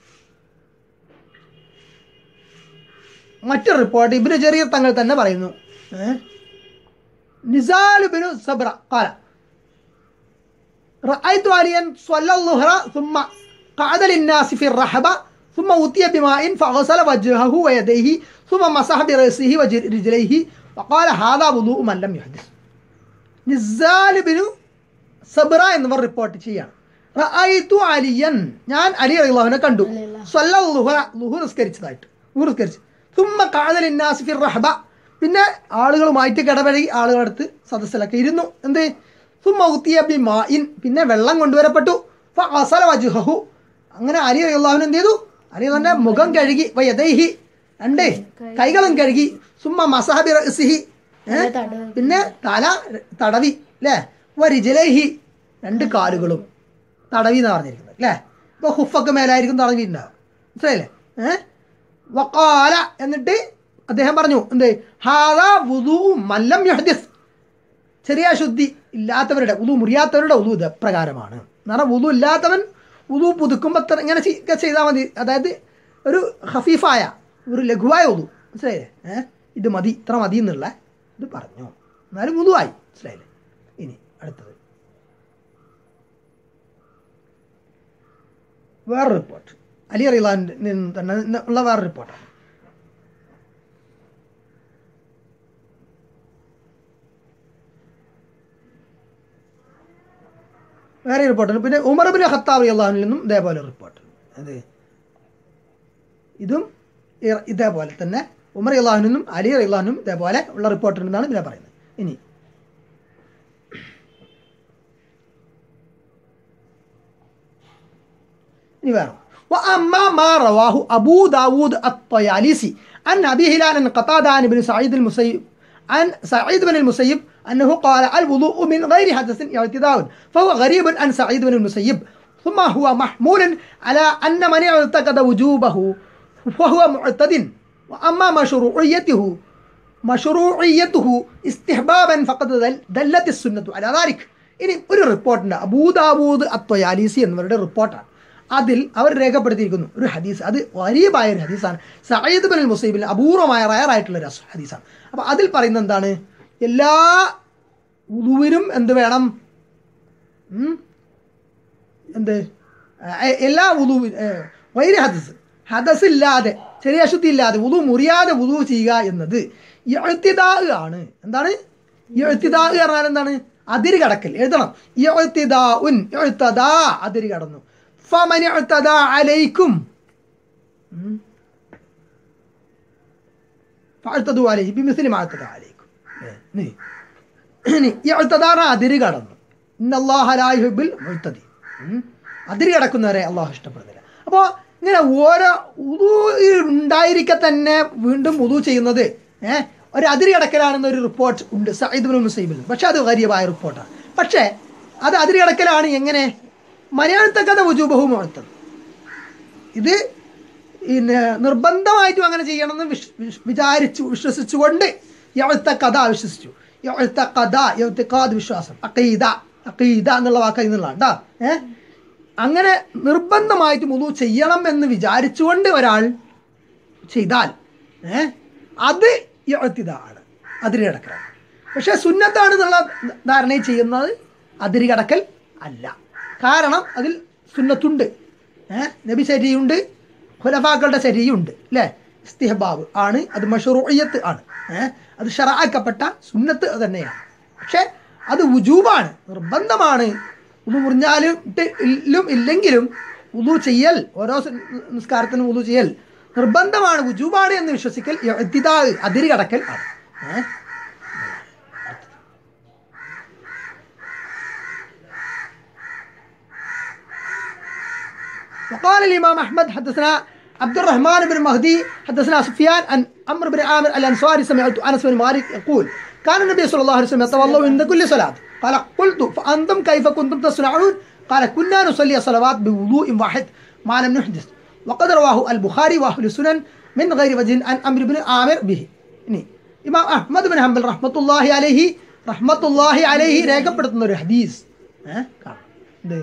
മറ്റൊരു റിപ്പോർട്ട് ഇബിന് ചെറിയ തങ്ങൾ തന്നെ പറയുന്നു ഏഹ് നിസാലുബിനു സബ്ര കാല رأيت عليا صلى الظهر ثم قعد للناس في الرحبة ثم أوتي بماء فغسل وجهه ويديه ثم مسح برأسه ورجليه وقال هذا وضوء من لم يحدث നിസാൽ ബിനു സബ്ര എന്നിവർ റിപ്പോർട്ട് ചെയ്യാണ് റഅയ്തു അലിയൻ ഞാൻ അലി അള്ളാഹുവിനെ കണ്ടു സ്വല്ലൽ ലുഹറ ലുഹു നിസ്കരിച്ചതായിട്ട് ലുഹു നിസ്കരിച്ചു തുമ്മ കാതൽ ഇന്നാസ് ഫിർ റഹബ പിന്നെ ആളുകളുമായിട്ട് കിടപഴകി ആളുകളടുത്ത് സദസ്സിലൊക്കെ ഇരുന്നു എന്ത് തുമ്മ ഉത്തിയ ബി മായിൻ പിന്നെ വെള്ളം കൊണ്ടുവരപ്പെട്ടു ഫഅസല വജ്ഹഹു അങ്ങനെ അലി അള്ളാഹുവിന് എന്ത് ചെയ്തു അലി തന്നെ മുഖം കഴുകി വയദൈഹി രണ്ട് കൈകളും കഴുകി സുമ്മ മസഹബി റഅ്സിഹി ഏ? പിന്നെ തല തടവി അല്ലേ വരിജലഹി രണ്ട് കാലുകളും തടവി എന്നാ പറഞ്ഞിരിക്കുന്നത് അല്ലേ ഇപ്പൊ ഹുഫൊക്കെ മേലായിരിക്കും തടവി ഉണ്ടാവും മനസ്സിലായില്ലേ ഏഹ് വക്കാല എന്നിട്ട് അദ്ദേഹം പറഞ്ഞു എന്ത് ഹാദാ വുദൂ മല്ലം യഹ്ദിസ് ചെറിയ ശുദ്ധി ഇല്ലാത്തവരുടെ ഉദു മുറിയാത്തവരുടെ ഉദു ഇത് പ്രകാരമാണ് എന്ന് പറഞ്ഞാൽ ഉദു ഇല്ലാത്തവൻ ഉദു പുതുക്കുമ്പോൾ ത്ര- ഇങ്ങനെ ചെയ്- ഒക്കെ ചെയ്താൽ മതി അതായത് ഒരു ഹഫീഫായ ഒരു ലഘുവായ ഉദു മനസ്സിലായില്ലേ ഏഹ് ഇത് മതി ഇത്ര മതി എന്നുള്ള ഇത് പറഞ്ഞു എന്നാലും ഉദുവായി മനസ്സിലായില്ലേ ഇനി അടുത്തത് വേറെ റിപ്പോർട്ട് അലി അറിയാൻ തന്നെ ഉള്ള വേറെ റിപ്പോർട്ടാണ് വേറെ റിപ്പോർട്ടുണ്ട് പിന്നെ ഉമർ ബിൻ ഖത്താബ് അള്ളാഹുനിൽ നിന്നും ഇതേപോലെ റിപ്പോർട്ട് അത് ഇതും ഇ- ഇതേപോലെ തന്നെ ഉമർ അള്ളാഹുനിൽ നിന്നും അലി അള്ളാഹുനും ഇതേപോലെ ഉള്ള റിപ്പോർട്ടുണ്ടെന്നാണ് ഇതിനെ പറയുന്നത് ഇനി ഇനി വേറെ وأما ما رواه أبو داود الطيالسي عن أبي هلال قتادة عن ابن سعيد المسيب عن سعيد بن المسيب أنه قال الوضوء من غير حدث اعتداء فهو غريب عن سعيد بن المسيب ثم هو محمول على أن من اعتقد وجوبه فهو معتد وأما مشروعيته مشروعيته استحبابا فقد دل- دلت السنة على ذلك ഇനി ഒരു റിപ്പോർട്ടുണ്ട് അബൂദാബൂദ് അത്വയാലീസി എന്നിവരുടെ റിപ്പോർട്ടാണ് അതിൽ അവർ രേഖപ്പെടുത്തിയിരിക്കുന്നു ഒരു ഹദീസ് അത് വലിയമായ ഒരു ഹദീസാണ് സയ്യിദ് ബിൻ മുസൈബിൽ അപൂർവമായ റയറായിട്ടുള്ള ഒരു അസ് ഹദീസാണ് അപ്പോൾ അതിൽ പറയുന്നത് എന്താണ് എല്ലാ ഉദുവിനും എന്ത് വേണം ഉം? എന്ത് എ- എല്ലാ ഉദു വൈര ഹദസ് ഹദസ് ഇല്ലാതെ ചെറിയ അശുദ്ധി ഇല്ലാതെ ഉദു മുറിയാതെ ഉദു ചെയ്യുക എന്നത് എഴുത്തിദാ ആണ് എന്താണ് എഴുത്തിദാ പറഞ്ഞാൽ എന്താണ് അതിര് കടക്കൽ എഴുതണം എഴുത്തിദാ ഉൻ എഴുത്തദാ അതിര് കടന്നു ഫമൻ എഴുത്തദാ അലൈക്കും ഉം. ഫഅഴ്ത്തദു അലൈഹി ബിമിസ്ലി മാ അഴ്ത്തദാ അലൈക്കും ഏ, ഇനി ഇനി ഇഅ്തദാറ അതിര് കടന്നു ഇന്നല്ലാഹ ലാ യുഹിബ്ബുൽ മുഅ്തദി ഉം. അതിര് കടക്കുന്നവരെ അള്ളാഹു ഇഷ്ടപ്പെടുന്നില്ല അപ്പോൾ ഇങ്ങനെ ഓരോ ഉദു ഉണ്ടായിരിക്കെ തന്നെ വീണ്ടും ഉദു ചെയ്യുന്നത് ഏഹ് ഒരു അതിരി കടക്കലാണെന്ന ഒരു റിപ്പോർട്ട് ഉണ്ട് സയ്യിദ് ബിൻ മുസൈബിൽ പക്ഷെ അത് ഗരീബായ റിപ്പോർട്ടാണ് പക്ഷേ അത് അതിരി കടക്കലാണ് എങ്ങനെ മലയാളത്തെ കഥ വുജൂബഹു മുഴത്തത് ഇത് പിന്നെ നിർബന്ധമായിട്ടും അങ്ങനെ ചെയ്യണമെന്ന് വിശ് വിശ്- വിചാരിച്ചു വിശ്വസിച്ചുകൊണ്ട് യവത്തെ കഥ വിശ്വസിച്ചു യവത്തെ കഥ യവത്തിക്കാത് വിശ്വാസം അക്കീദ അക്കീദ എന്നുള്ള വാക്കായി എന്നുള്ളതാണ് കേട്ടോ ഏഹ് അങ്ങനെ നിർബന്ധമായിട്ട് മുതു ചെയ്യണം എന്ന് വിചാരിച്ചുകൊണ്ട് ഒരാൾ ചെയ്താൽ ഏ അത് യത്തിതാണ് അതിരി കടക്കലാണ് പക്ഷെ സുന്നത്താണ് എന്നുള്ള ധാരണ ചെയ്യുന്നത് അതിരി കടക്കൽ അല്ല കാരണം അതിൽ സുന്നത്തുണ്ട് ഏ നബി ശരിയുണ്ട് ഖുലഫാക്കളുടെ ശരിയുണ്ട് അല്ലേ ഇസ്തിഹബാബ് ആണ് അത് മഷറൂയത്ത് ആണ് ഏ അത് ഷറാക്കപ്പെട്ട സുന്നത്ത് തന്നെയാണ് പക്ഷെ അത് വുജൂബാണ് നിർബന്ധമാണ് ഉതു മുറിഞ്ഞാലും ഇട്ട് ഇല്ലും ഇല്ലെങ്കിലും ഉതു ചെയ്യൽ ഓരോ സ് നിസ്കാരത്തിനും ഉതു ചെയ്യൽ നിർബന്ധമാണ് വുജൂബാണ് എന്ന് വിശ്വസിക്കൽ ഇത്തിദാ അതിരി കടക്കൽ ആണ് ഏഹ് وقال الإمام أحمد حدثنا عبد الرحمن بن مهدي حدثنا سفيان عن عمرو بن عامر الأنصاري سمعت أنس بن مالك يقول كان النبي صلى الله عليه وسلم يتوضأ عند كل صلاة قال قلت فأنتم كيف كنتم تصنعون قال كنا نصلي الصلوات بوضوء واحد ما لم نحدث وقد رواه البخاري وأهل السنن من غير وجه عن عمرو بن عامر به ഇനി ഇമാം അഹ്മദ് ബിൻ ഹംബൽ റഹ്മത്തുല്ലാഹി അലൈഹി റഹ്മത്തുല്ലാഹി അലൈഹി രേഖപ്പെടുത്തുന്ന ഒരു ഹദീസ് ഏഹ് കാണാം എന്ത്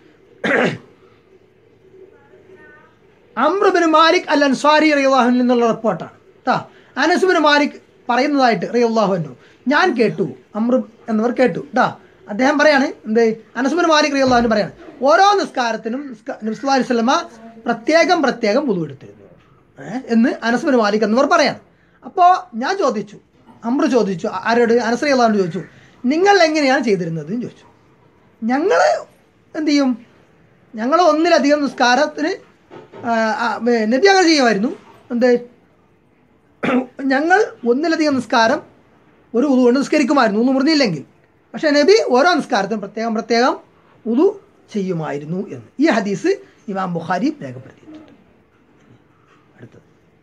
അമ്രുബിന് മാലിക് അൽ അൻസാരി റിയാഹുൻ എന്നുള്ള റിപ്പോർട്ടാണ് കേട്ടോ അനസുബിന് മാലിക് പറയുന്നതായിട്ട് റിയാഹുനു ഞാൻ കേട്ടു അമ്രു എന്നവർ കേട്ടു കേട്ടോ അദ്ദേഹം പറയാണ് എന്ത് അനസുബിന് മാലിക് റിയാഹുൻ പറയാണ് ഓരോ നിസ്കാരത്തിനും നബ്സുല്ലാ അലൈഹി സ്വലമ പ്രത്യേകം പ്രത്യേകം പുതു എടുത്തിരുന്നു ഏഹ് എന്ന് അനസുബിന് മാലിക് എന്നവർ പറയാണ് അപ്പോൾ ഞാൻ ചോദിച്ചു അമ്രു ചോദിച്ചു ആരോട് അനസ് റിയാഹുൻ ചോദിച്ചു നിങ്ങൾ എങ്ങനെയാണ് ചെയ്തിരുന്നത് എന്ന് ചോദിച്ചു ഞങ്ങൾ എന്ത് ചെയ്യും ഞങ്ങൾ ഒന്നിലധികം നിസ്കാരത്തിന് ആ, ആ, വേ- നബി അങ്ങനെ ചെയ്യുമായിരുന്നു എന്ത് ഞങ്ങൾ ഒന്നിലധികം നിസ്കാരം ഒരു ഉതു കൊണ്ട് നിസ്കരിക്കുമായിരുന്നു ഉതു മുറിഞ്ഞില്ലെങ്കിൽ പക്ഷേ നബി ഓരോ നിസ്കാരത്തിനും പ്രത്യേകം പ്രത്യേകം ഉതു ചെയ്യുമായിരുന്നു എന്ന് ഈ ഹദീസ് ഇമാം ബുഖാരി രേഖപ്പെടുത്തിയിട്ടുണ്ട് അടുത്തത്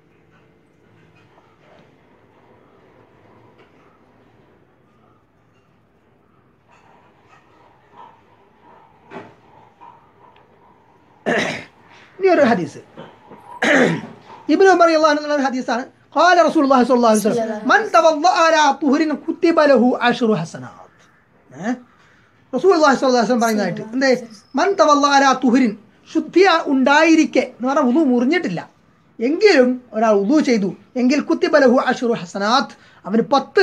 ഇനി ഒരു ഹദീസ് ഇബ്നു ഉമർ റളിയല്ലാഹു അൻഹു ഒരു ഹദീസാണ് قال رسول الله صلى الله عليه وسلم من توضأ على طهر كتب له عشر حسنات ഏഹ് റസൂൽ അള്ളാഹി സ്വല്ലല്ലാഹു അലൈഹി വസല്ലം പറയുന്നതായിട്ട് എന്തേ മൻ തവല്ല അലാ തുഹരിൻ ശുദ്ധി ഉണ്ടായിരിക്കെ എന്ന് പറഞ്ഞാൽ ഉദു മുറിഞ്ഞിട്ടില്ല എങ്കിലും ഒരാൾ ഉദു ചെയ്തു എങ്കിൽ കുത്തിബലഹു അഷുറു ഹസനാത്ത് അവന് പത്ത്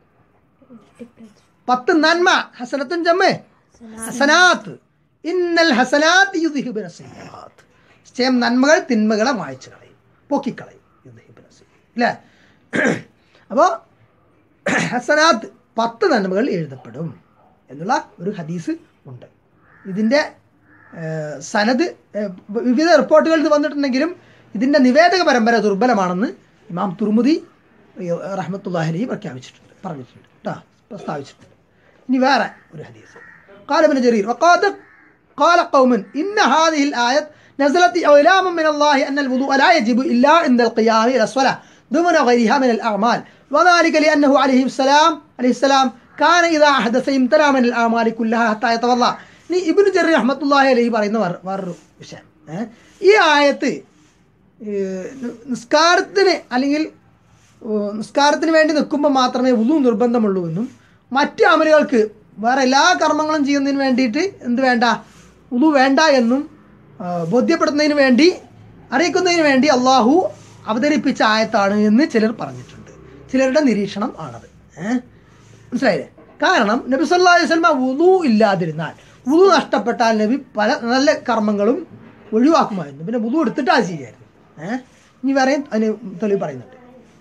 പത്ത് നന്മ ഹസനത്തും ജമ്മേ ഹസനാത്ത് ഇന്നൽ ഹസനാത്ത് യുദ്ഹിബിന സയ്യാത്ത് നിശ്ചയം നന്മകൾ തിന്മകളെ മായ്ച്ചു കളയും പൊക്കിക്കളയും യുദ്ഹിബിന അല്ലേ അപ്പോൾ ഹസനാത്ത് പത്ത് നന്മകൾ എഴുതപ്പെടും എന്നുള്ള ഒരു ഹദീസ് ഉണ്ട് ഇതിൻ്റെ ഏഹ്, സനത് ഏഹ്, വിവിധ റിപ്പോർട്ടുകൾ ഇത് വന്നിട്ടുണ്ടെങ്കിലും ഇതിൻ്റെ നിവേദക പരമ്പര ദുർബലമാണെന്ന് ഇമാം തുർമുദി റഹ്മത്തുല്ലാഹലി പ്രഖ്യാപിച്ചിട്ടുണ്ട് പറഞ്ഞിട്ടുണ്ട് കേട്ടോ പ്രസ്താവിച്ചിട്ടുണ്ട് ഇനി വേറെ ഒരു ഹദീസ് قال ابن جرير وقال قال قوم إن هذه الآية نزلت إعلاما من الله أن الوضوء لا يجب إلا عند القيام إلى الصلاة دون غيرها من الأعمال وذلك لأنه عليه السلام عليه السلام كان إذا أحدث امتنع من الأعمال كلها حتى يتوضأ ഇനി ഇബിന് ജറി റഹ്മത്തുല്ലാഹി അലൈഹി പറയുന്ന വേറെ- വേറൊരു വിഷയം ഏ? ഈ ആയത്ത് ഏ, നി- നിസ്കാരത്തിന് അല്ലെങ്കിൽ ഏ, നിസ്കാരത്തിന് വേണ്ടി നിൽക്കുമ്പോൾ മാത്രമേ ഉളു നിർബന്ധമുള്ളൂ എന്നും മറ്റ് അമലുകൾക്ക് വേറെ എല്ലാ കർമ്മങ്ങളും ചെയ്യുന്നതിന് വേണ്ടിയിട്ട് എന്ത് വേണ്ട ഉളു വേണ്ട എന്നും ആ, ബോധ്യപ്പെടുത്തുന്നതിന് വേണ്ടി അറിയിക്കുന്നതിന് വേണ്ടി അള്ളാഹു അവതരിപ്പിച്ച ആയത്താണ് എന്ന് ചിലർ പറഞ്ഞിട്ടുണ്ട് ചിലരുടെ നിരീക്ഷണം ആണത് ഏഹ് മനസ്സിലായില്ലേ കാരണം നബി സല്ലല്ലാഹു അലൈഹി വസല്ലമ വുളു ഇല്ലാതിരുന്നാൽ വുളു നഷ്ടപ്പെട്ടാൽ നബി പല നല്ല കർമ്മങ്ങളും ഒഴിവാക്കുമായിരുന്നു പിന്നെ വുളു എടുത്തിട്ട് അത് ചെയ്യായിരുന്നു ഏഹ് ഇനി വേറെയും അതിന് തെളിവ് പറയുന്നുണ്ട്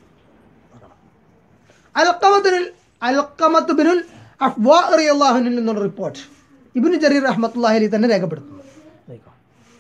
അൽക്കമത്തുനിൽ അൽക്കമത്ത് ബിനുൽ അഫ്വാ റളിയല്ലാഹുവിൽ നിന്നുള്ള റിപ്പോർട്ട് ഇബ്നു ജരീർ റഹ്മത്തുള്ളാഹി അലൈഹി തന്നെ രേഖപ്പെടുത്തുന്നു നോക്കിക്കോ.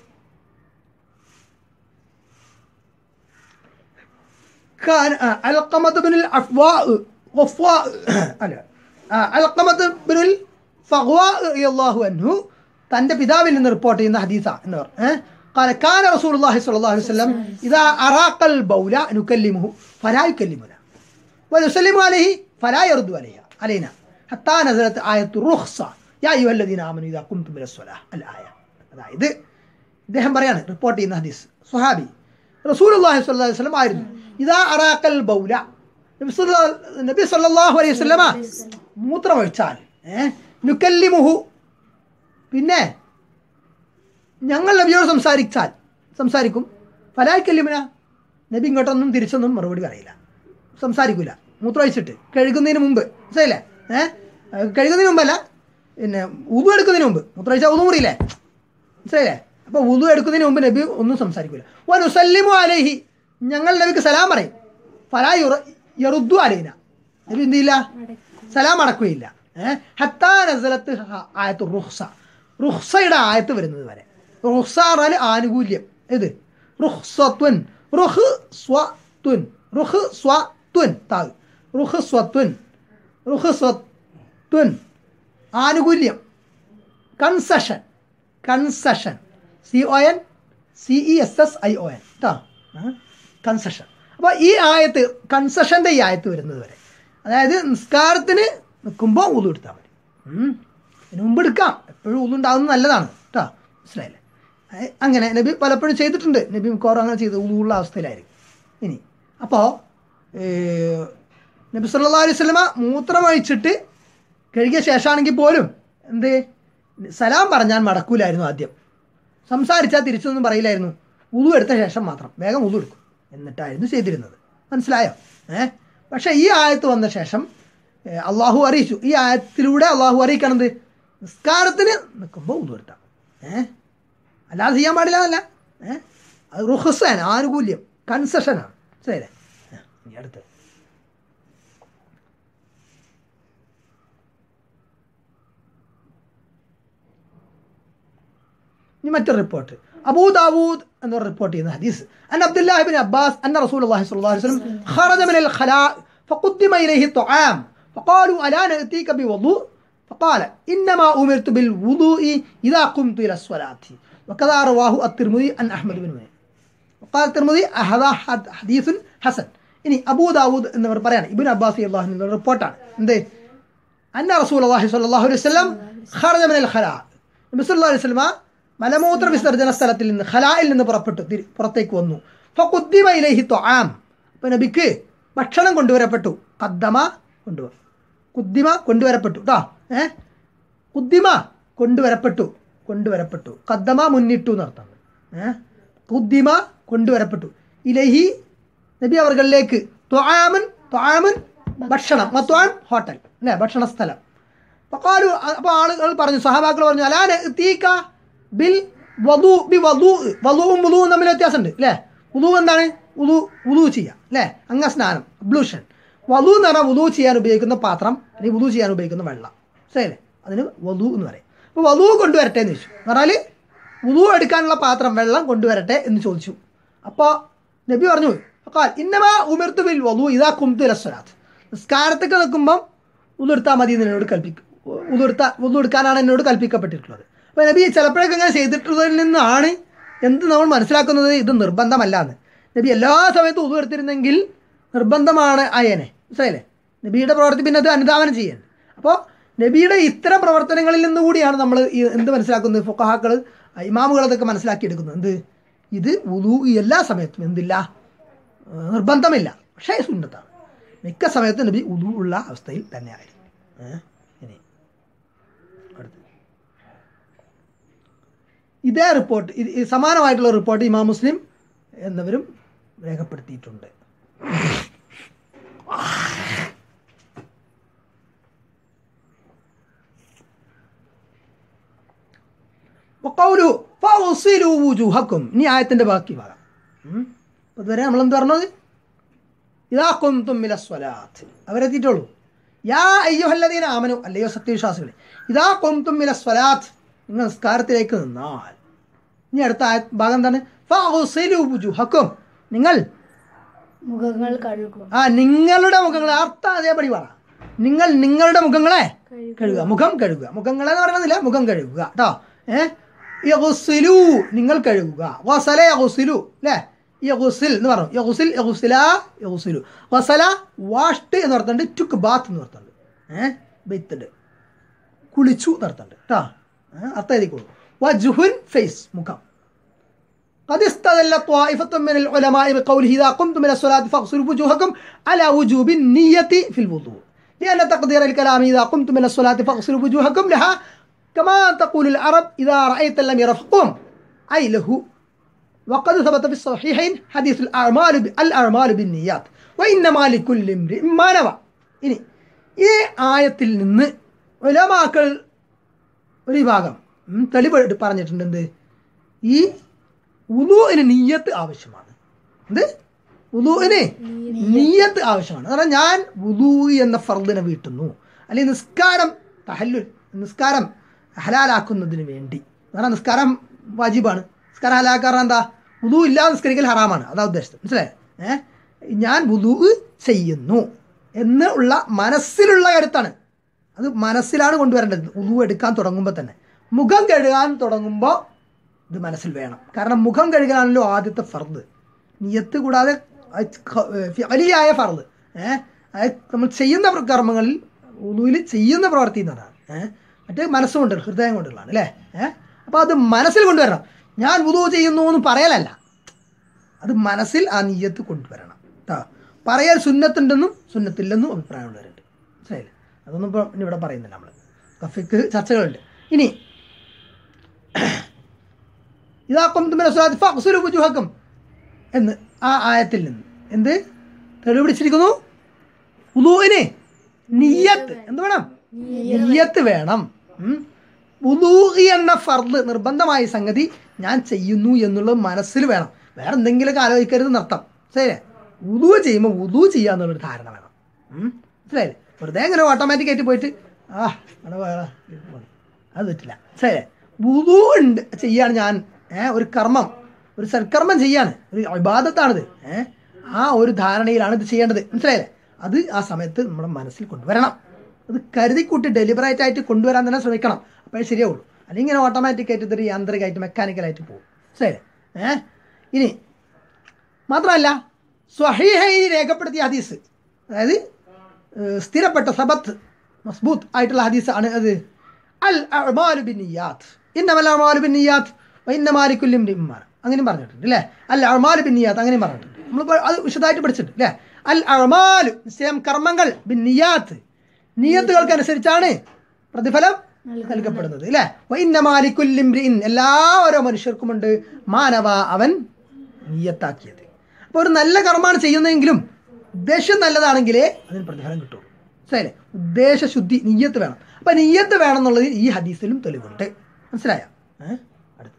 كان آه، علقمة بن الأفواء غفواء അല്ല അൽക്കമത്ത് ബിനുൽ ഫഗ്വാ റളിയല്ലാഹു അൻഹു തൻ്റെ പിതാവിൽ നിന്ന് റിപ്പോർട്ട് ചെയ്യുന്ന ഹദീസ എന്നവർ ഏഹ് قال كان رسول الله صلى الله عليه وسلم إذا أراق البول نكلمه فلا يكلمنا ونسلم عليه فلا يرد عليها علينا حتى نزلت آية الرخصة يا أيها الذين آمنوا إذا قمتم إلى الصلاة الآية അതായത് ഇദ്ദേഹം പറയാണ് റിപ്പോർട്ട് ചെയ്യുന്ന ഹദീസ് സുഹാബി റസൂൽ അള്ളാഹി സ്വല്ലി വസ്ലം ആയിരുന്നു ഇതാ അറാക്കൽ ബൗല നബി സല്ലല്ലാ- നബി സല്ലല്ലാഹു അലൈഹി വസല്ലമ മൂത്രമൊഴിച്ചാൽ ഏഹ് നുക്കല്ലിമുഹു പിന്നെ ഞങ്ങൾ നബിയോട് സംസാരിച്ചാൽ സംസാരിക്കും ഫലായിക്കല്ലിമിന നബി ഇങ്ങോട്ടൊന്നും തിരിച്ചൊന്നും മറുപടി പറയില്ല സംസാരിക്കില്ല മൂത്രമൊഴിച്ചിട്ട് കഴുകുന്നതിന് മുമ്പ് മനസ്സിലായില്ലേ ഏഹ് കഴുകുന്നതിന് മുമ്പല്ല പിന്നെ ഉതു എടുക്കുന്നതിന് മുമ്പ് മൂത്രമൊഴിച്ചാൽ ഉതു മുറിയില്ലേ മനസ്സിലായില്ലേ അപ്പോൾ ഉതു എടുക്കുന്നതിന് മുമ്പ് നബി ഒന്നും സംസാരിക്കില്ല വനുസല്ലിമു അലൈഹി ഞങ്ങൾ നബിക്ക് സലാം പറയും ഫലാ യുറ യറുദ്ദു അലൈന നബി എന്ത് ചെയ്യില്ല സലാം അടക്കുകയില്ല ഏഹ് ഹത്താ നസലത്ത് ഹ- ആയത്ത് റുഹ്സ റുഹ്സയുടെ ആയത്ത് വരുന്നത് വരെ റുഹ്സ പറഞ്ഞാൽ ആനുകൂല്യം ഇത് റുഹ്സത്വൻ റുഹ് സ്വത്വൻ റുഹ് സ്വത്വൻ താഴ് റുഹ് സ്വത്വൻ റുഹ് സ്വത്വൻ ആനുകൂല്യം concession concession C O N C E S S I O N കേട്ടോ കൺസഷൻ അപ്പോൾ ഈ ആയത്ത് കൺസഷൻ്റെ ഈ ആയത്ത് വരുന്നത് വരെ അതായത് നിസ്കാരത്തിന് നിൽക്കുമ്പോൾ ഊതു എടുത്താൽ മതി ഉം. അതിന് മുമ്പ് എടുക്കാം എപ്പോഴും ഊതു ഉണ്ടാകുന്നത് നല്ലതാണ് കേട്ടോ മനസ്സിലായില്ലേ ഏ, അങ്ങനെ നബി പലപ്പോഴും ചെയ്തിട്ടുണ്ട് നബി മിക്കവാറും അങ്ങനെ ചെയ്ത് ഊതുള്ള അവസ്ഥയിലായിരിക്കും ഇനി അപ്പോൾ നബി സല്ലല്ലാഹു അലൈഹി വസല്ലമ മൂത്രമൊഴിച്ചിട്ട് കഴുകിയ ശേഷമാണെങ്കിൽ പോലും എന്ത് സലാം പറഞ്ഞാൽ മടക്കൂലായിരുന്നു ആദ്യം സംസാരിച്ചാൽ തിരിച്ചൊന്നും പറയില്ലായിരുന്നു ഉതു എടുത്ത ശേഷം മാത്രം വേഗം ഉതു എടുക്കും എന്നിട്ടായിരുന്നു ചെയ്തിരുന്നത് മനസ്സിലായോ ഏ പക്ഷേ ഈ ആയത്ത് വന്ന ശേഷം ഏ, അള്ളാഹു അറിയിച്ചു ഈ ആയത്തിലൂടെ അള്ളാഹു അറിയിക്കണത് നിസ്കാരത്തിന് നിൽക്കുമ്പോൾ ഉതു എടുത്താൽ ഏ അല്ലാതെ ചെയ്യാൻ പാടില്ല എന്നല്ല ഏ അത് റുഹസാണ് ആനുകൂല്യം കൺസെഷനാണ് ശരി ഇനി അടുത്ത് ഇനി മറ്റൊരു റിപ്പോർട്ട് അബൂ ദാവൂദ് എന്നൊരു റിപ്പോർട്ട് ചെയ്യുന്ന ഹദീസ് അൻ അബ്ദുല്ലാഹി ബിൻ അബ്ബാസ് അന്ന റസൂലുള്ളാഹി സ്വല്ലല്ലാഹു അലൈഹി വസല്ലം ഖറജ മിനൽ ഖലാ فقدم إليه الطعام فقالوا ألا نأتيك بوضوء فقال إنما أمرت بالوضوء إذا قمت إلى الصلاة وكذا رواه الترمذي عن أحمد بن مني وقال الترمذي هذا حد- حديث حسن ഇനി അബൂ ദാവൂദ് എന്നവർ പറയാണ് ഇബിൻ അബ്ബാസ് അള്ളാഹു എന്നുള്ള റിപ്പോർട്ടാണ് എന്ത് അന്ന റസൂൽ അള്ളാഹി സ്വല്ലല്ലാഹു അലൈഹി വസല്ലം ഖറജ മിനൽ ഖലാ നബി സല്ലല്ലാഹു അലൈഹി വസല്ലമ മലമൂത്ര വിസർജന സ്ഥലത്തിൽ നിന്ന് ഖലായിൽ നിന്ന് പുറപ്പെട്ടു തിരി- പുറത്തേക്ക് വന്നു ഫഖുദ്ദിമ ഇലൈഹി ത്വആം അപ്പോൾ നബിക്ക് ഭക്ഷണം കൊണ്ടുവരപ്പെട്ടു ഖദ്ദമ കൊണ്ടുവ കുദ്ദിമ കൊണ്ടുവരപ്പെട്ടു കേട്ടോ ഏ കുദ്ദിമ കൊണ്ടുവരപ്പെട്ടു കൊണ്ടുവരപ്പെട്ടു ഖദ്ദമ മുന്നിട്ടു എന്നർത്ഥം ഏ കുദ്ദിമ കൊണ്ടുവരപ്പെട്ടു ഇലഹി നബി അവർകളിലേക്ക് ത്വആമൻ ത്വആമൻ ഭക്ഷണം മത്വാൻ ഹോട്ടൽ അല്ലേ ഭക്ഷണ സ്ഥലം അപ്പോൾ അപ്പോൾ ആളുകൾ പറഞ്ഞു സഹാബാക്കൾ പറഞ്ഞു അലാന തീക്ക ബിൽ വധു ബി വധു വധുവും വുളുവും തമ്മിൽ വ്യത്യാസമുണ്ട് അല്ലേ വുളു എന്താണ് ഉദു ഉദു ചെയ്യുക അല്ലേ അംഗസ്നാനം അബ്ലൂഷൻ വധു എന്ന് പറഞ്ഞാൽ വുളു ചെയ്യാൻ ഉപയോഗിക്കുന്ന പാത്രം അല്ലെങ്കിൽ വുളു ചെയ്യാൻ ഉപയോഗിക്കുന്ന വെള്ളം ശരിയല്ലേ അതിന് വധു എന്ന് പറയും അപ്പോൾ വധു കൊണ്ടുവരട്ടെ എന്ന് ചോദിച്ചു എന്ന് പറഞ്ഞാൽ വുളു എടുക്കാനുള്ള പാത്രം വെള്ളം കൊണ്ടുവരട്ടെ എന്ന് ചോദിച്ചു അപ്പോൾ നബി പറഞ്ഞു അപ്പോൾ ഇന്നമാ ഉമിർത്തു ബിൽ വധു ഇതാ കുംതു ലസ്വലാത്ത് നിസ്കാരത്തൊക്കെ നിൽക്കുമ്പം ഉതെടുത്താൽ മതി എന്ന് എന്നോട് കൽപ്പിക്കും ഉതെടുത്ത ഉതെടുക്കാനാണ് എന്നോട് കൽപ്പിക്കപ്പെട്ടിട്ടുള്ളത് അപ്പോൾ നബി ചിലപ്പോഴൊക്കെ അങ്ങനെ ചെയ്തിട്ടുള്ളതിൽ നിന്നാണ് എന്ത് നമ്മൾ മനസ്സിലാക്കുന്നത് ഇത് നിർബന്ധമല്ല എന്ന് നബി എല്ലാ സമയത്തും ഉതു എടുത്തിരുന്നെങ്കിൽ നിർബന്ധമാണ് ആയേനെ മനസ്സിലായില്ലേ നബിയുടെ പ്രവർത്തി പിന്നെ അത് അനുധാവനം ചെയ്യാൻ അപ്പോൾ നബിയുടെ ഇത്തരം പ്രവർത്തനങ്ങളിൽ നിന്ന് കൂടിയാണ് നമ്മൾ ഈ എന്ത് മനസ്സിലാക്കുന്നത് ഫുക്കഹാക്കൾ ഇമാമുകൾ അതൊക്കെ മനസ്സിലാക്കിയെടുക്കുന്നത് എന്ത് ഇത് ഉദു എല്ലാ സമയത്തും എന്തില്ല ഏഹ് നിർബന്ധമില്ല പക്ഷേ സുന്നത്താണ് മിക്ക സമയത്തും നബി ഉദു ഉള്ള അവസ്ഥയിൽ തന്നെയായിരുന്നു ഏഹ് ഇനി അടുത്ത് ഇതേ റിപ്പോർട്ട് ഇത് ഈ സമാനമായിട്ടുള്ള റിപ്പോർട്ട് ഇമാം മുസ്ലിം എന്നിവരും രേഖപ്പെടുത്തിയിട്ടുണ്ട് വഖൗലു ഫൗസിലു വുജൂഹക്കും ഇനി ആയത്തിന്റെ ബാക്കി ഭാഗം ഉം. അപ്പൊ ഇതുവരെ നമ്മൾ എന്ത് പറഞ്ഞത് ഇതാ കുന്തും മില സ്വലാത്ത് അവരെത്തിയിട്ടുള്ളൂ യാ അയ്യോഹല്ലതീന ആമനു അല്ലയോ സത്യവിശ്വാസികളെ ഇതാ കുന്തും മില സ്വലാത്ത് നിങ്ങൾ നിസ്കാരത്തിലേക്ക് നിന്നാൽ ഇനി അടുത്ത ആയ ഭാഗം എന്താണ് ഫൗസിലു വുജൂഹക്കും നിങ്ങൾ മുഖങ്ങൾ കഴുകുക ആ നിങ്ങളുടെ മുഖങ്ങളെ അർത്ഥം അതേപടി പറ നിങ്ങൾ നിങ്ങളുടെ മുഖങ്ങളെ കഴുകുക മുഖം കഴുകുക മുഖങ്ങളെ എന്ന് പറയുന്നില്ല മുഖം കഴുകുക കേട്ടോ ഏ യഗുസിലു നിങ്ങൾ കഴുകുക വസല യഗുസിലു അല്ലേ യഗുസിൽ എന്ന് പറഞ്ഞു യഗുസിൽ യഗുസില യഗുസിലു വസല വാഷ്ട് എന്ന് പറഞ്ഞിട്ടുണ്ട് ടുക്ക് ബാത്ത് എന്ന് പറഞ്ഞിട്ടുണ്ട് ഏഹ് ബെയ്ത്തുണ്ട് കുളിച്ചു നടത്തുന്നുണ്ട് കേട്ടോ അർത്ഥം എഴുതിക്കോളൂ വജുഹുൻ ഫേസ് മുഖം قد استدل طائفة من العلماء بقوله إذا قمتم إلى الصلاة فاغسلوا وجوهكم على وجوب النية في الوضوء لأن تقدير الكلام إذا قمتم إلى الصلاة فاغسلوا وجوهكم لها كما تقول العرب إذا رأيت لم يرى فقم أي له وقد ثبت في الصحيحين حديث الأعمال ب- الأعمال بالنيات وإنما لكل امرئ ما نوى ഇനി ഈ ആയത്തിൽ നിന്ന് ഉലമാക്കൾ ഒരു വിഭാഗം ഉം, തെളിവ് എടുത്ത് പറഞ്ഞിട്ടുണ്ട് എന്ത് ഈ ഉദുവിന് നീയത്ത് ആവശ്യമാണ് എന്ത് ഉദുവിന് നീയത്ത് ആവശ്യമാണ് കാരണം ഞാൻ ഉദു എന്ന ഫർദിനെ വീട്ടുന്നു അല്ലെങ്കിൽ നിസ്കാരം തഹല്ലുൽ നിസ്കാരം ഹലാലാക്കുന്നതിന് വേണ്ടി കാരണം നിസ്കാരം വാജിബാണ് നിസ്കാരം ഹലാക്കാറ് എന്താ ഉദു ഇല്ലാതെ നിസ്കരിക്കൽ ഹറാമാണ് അതാ ഉദ്ദേശിച്ചത് മനസ്സിലായേ ഏഹ് ഞാൻ ഉദു ചെയ്യുന്നു എന്നുള്ള മനസ്സിലുള്ള കരുത്താണ് അത് മനസ്സിലാണ് കൊണ്ടുവരേണ്ടത് ഉദു എടുക്കാൻ തുടങ്ങുമ്പോൾ തന്നെ മുഖം കഴുകാൻ തുടങ്ങുമ്പോൾ ഇത് മനസ്സിൽ വേണം കാരണം മുഖം കഴുകലാണല്ലോ ആദ്യത്തെ ഫർദ് നിയത്ത് കൂടാതെ വലിയായ ഫർദ് ഏഹ് അതായത് നമ്മൾ ചെയ്യുന്ന പ്ര- കർമ്മങ്ങളിൽ ഉദുവിൽ ചെയ്യുന്ന പ്രവൃത്തി എന്ന് പറഞ്ഞാൽ ഏഹ് മറ്റേ മനസ്സുകൊണ്ട് ഹൃദയം കൊണ്ടുള്ളതാണ് അല്ലേ ഏഹ് അപ്പോൾ അത് മനസ്സിൽ കൊണ്ടുവരണം ഞാൻ ഉദു ചെയ്യുന്നു എന്ന് പറയലല്ല അത് മനസ്സിൽ ആ നീയത്ത് കൊണ്ടുവരണം കേട്ടോ പറയാൻ സുന്നത്തുണ്ടെന്നും സുന്നത്തില്ലെന്നും അഭിപ്രായമുള്ളവരുണ്ട് മനസ്സിലായില്ലേ അതൊന്നും ഇപ്പോൾ ഇനി ഇവിടെ പറയുന്നില്ല നമ്മൾ കഫിക്ക് ചർച്ചകളുണ്ട് ഇനി ഇതാക്കും ഫുജുഹക്കും എന്ന് ആ ആയത്തിൽ നിന്ന് എന്ത് തെളിവ് പിടിച്ചിരിക്കുന്നു ഉദൂവിന് നിയ്യത്ത് എന്ത് വേണം നിയ്യത്ത് വേണം ഉം. ഉദൂ എന്ന ഫർദ് നിർബന്ധമായ സംഗതി ഞാൻ ചെയ്യുന്നു എന്നുള്ളത് മനസ്സിൽ വേണം വേറെ എന്തെങ്കിലുമൊക്കെ ആലോചിക്കരുത് നർത്തം ശരി ഉദു ചെയ്യുമ്പോൾ ഉദു ചെയ്യാന്നുള്ളൊരു ധാരണ വേണം ഉം. മനസ്സിലായില്ലേ വെറുതെ ഇങ്ങനെ ഓട്ടോമാറ്റിക് ആയിട്ട് പോയിട്ട് ആ അവിടെ വേറെ അത് പറ്റില്ല ശരി വുതു ഉണ്ട് ചെയ്യാണ് ഞാൻ ഏ, ഒരു കർമ്മം ഒരു സൽക്കർമ്മം ചെയ്യാണ് ഒരു അബാദത്താണിത് ഏ ആ ഒരു ധാരണയിലാണ് ഇത് ചെയ്യേണ്ടത് മനസ്സിലായില്ലേ അത് ആ സമയത്ത് നമ്മുടെ മനസ്സിൽ കൊണ്ടുവരണം അത് കരുതിക്കൂട്ടി ഡെലിബറേറ്റ് ആയിട്ട് കൊണ്ടുവരാൻ തന്നെ ശ്രമിക്കണം അപ്പോഴേ ശരിയാവുള്ളൂ അല്ലെങ്കിൽ ഇങ്ങനെ ഓട്ടോമാറ്റിക് ആയിട്ട് ഇതൊരു യാന്ത്രികമായിട്ട് മെക്കാനിക്കലായിട്ട് പോകും മനസ്സിലായില്ലേ ഏ ഇനി മാത്രമല്ല സ്വഹീഹൈ രേഖപ്പെടുത്തിയ ഹദീസ് അതായത് ഏഹ്, സ്ഥിരപ്പെട്ട സബത്ത് മസ്ബൂത്ത് ആയിട്ടുള്ള ഹദീസ് ആണ് അത് അൽ അഅ്മാലു ബിന്നിയാത്ത് ഇന്നമൽ അഅ്മാലു ബിന്നിയാത്ത് വ ഇന്നമാലിക്കുൽ ഇംറിഇൻ മാ അങ്ങനെയും പറഞ്ഞിട്ടുണ്ട് അല്ലേ അൽ അഅ്മാലു ബിന്നിയാത്ത് അങ്ങനെയും പറഞ്ഞിട്ടുണ്ട് നമ്മൾ അത് വിശദമായിട്ട് പഠിച്ചിട്ടുണ്ട് അല്ലേ അൽ അഅ്മാലു നിശ്ചയം കർമ്മങ്ങൾ ബിന്നിയാത്ത് നിയത്തുകൾക്ക് അനുസരിച്ചാണ് പ്രതിഫലം നൽകപ്പെടുന്നത് അല്ലേ വ ഇന്നമാലിക്കുൽ ഇംറിഇൻ എല്ലാ ഓരോ മനുഷ്യർക്കുമുണ്ട് മാനവ അവൻ നിയത്താക്കിയത് അപ്പോൾ ഒരു നല്ല കർമ്മമാണ് ചെയ്യുന്നതെങ്കിലും ഉദ്ദേശം നല്ലതാണെങ്കിലേ അതിന് പ്രതിഫലം കിട്ടുള്ളൂ മനസ്സിലായില്ലേ ഉദ്ദേശശുദ്ധി നീയത്ത് വേണം അപ്പം നീയത്ത് വേണം എന്നുള്ളത് ഈ ഹദീസിലും തെളിവുണ്ട് മനസ്സിലായോ ഏഹ് അടുത്തത്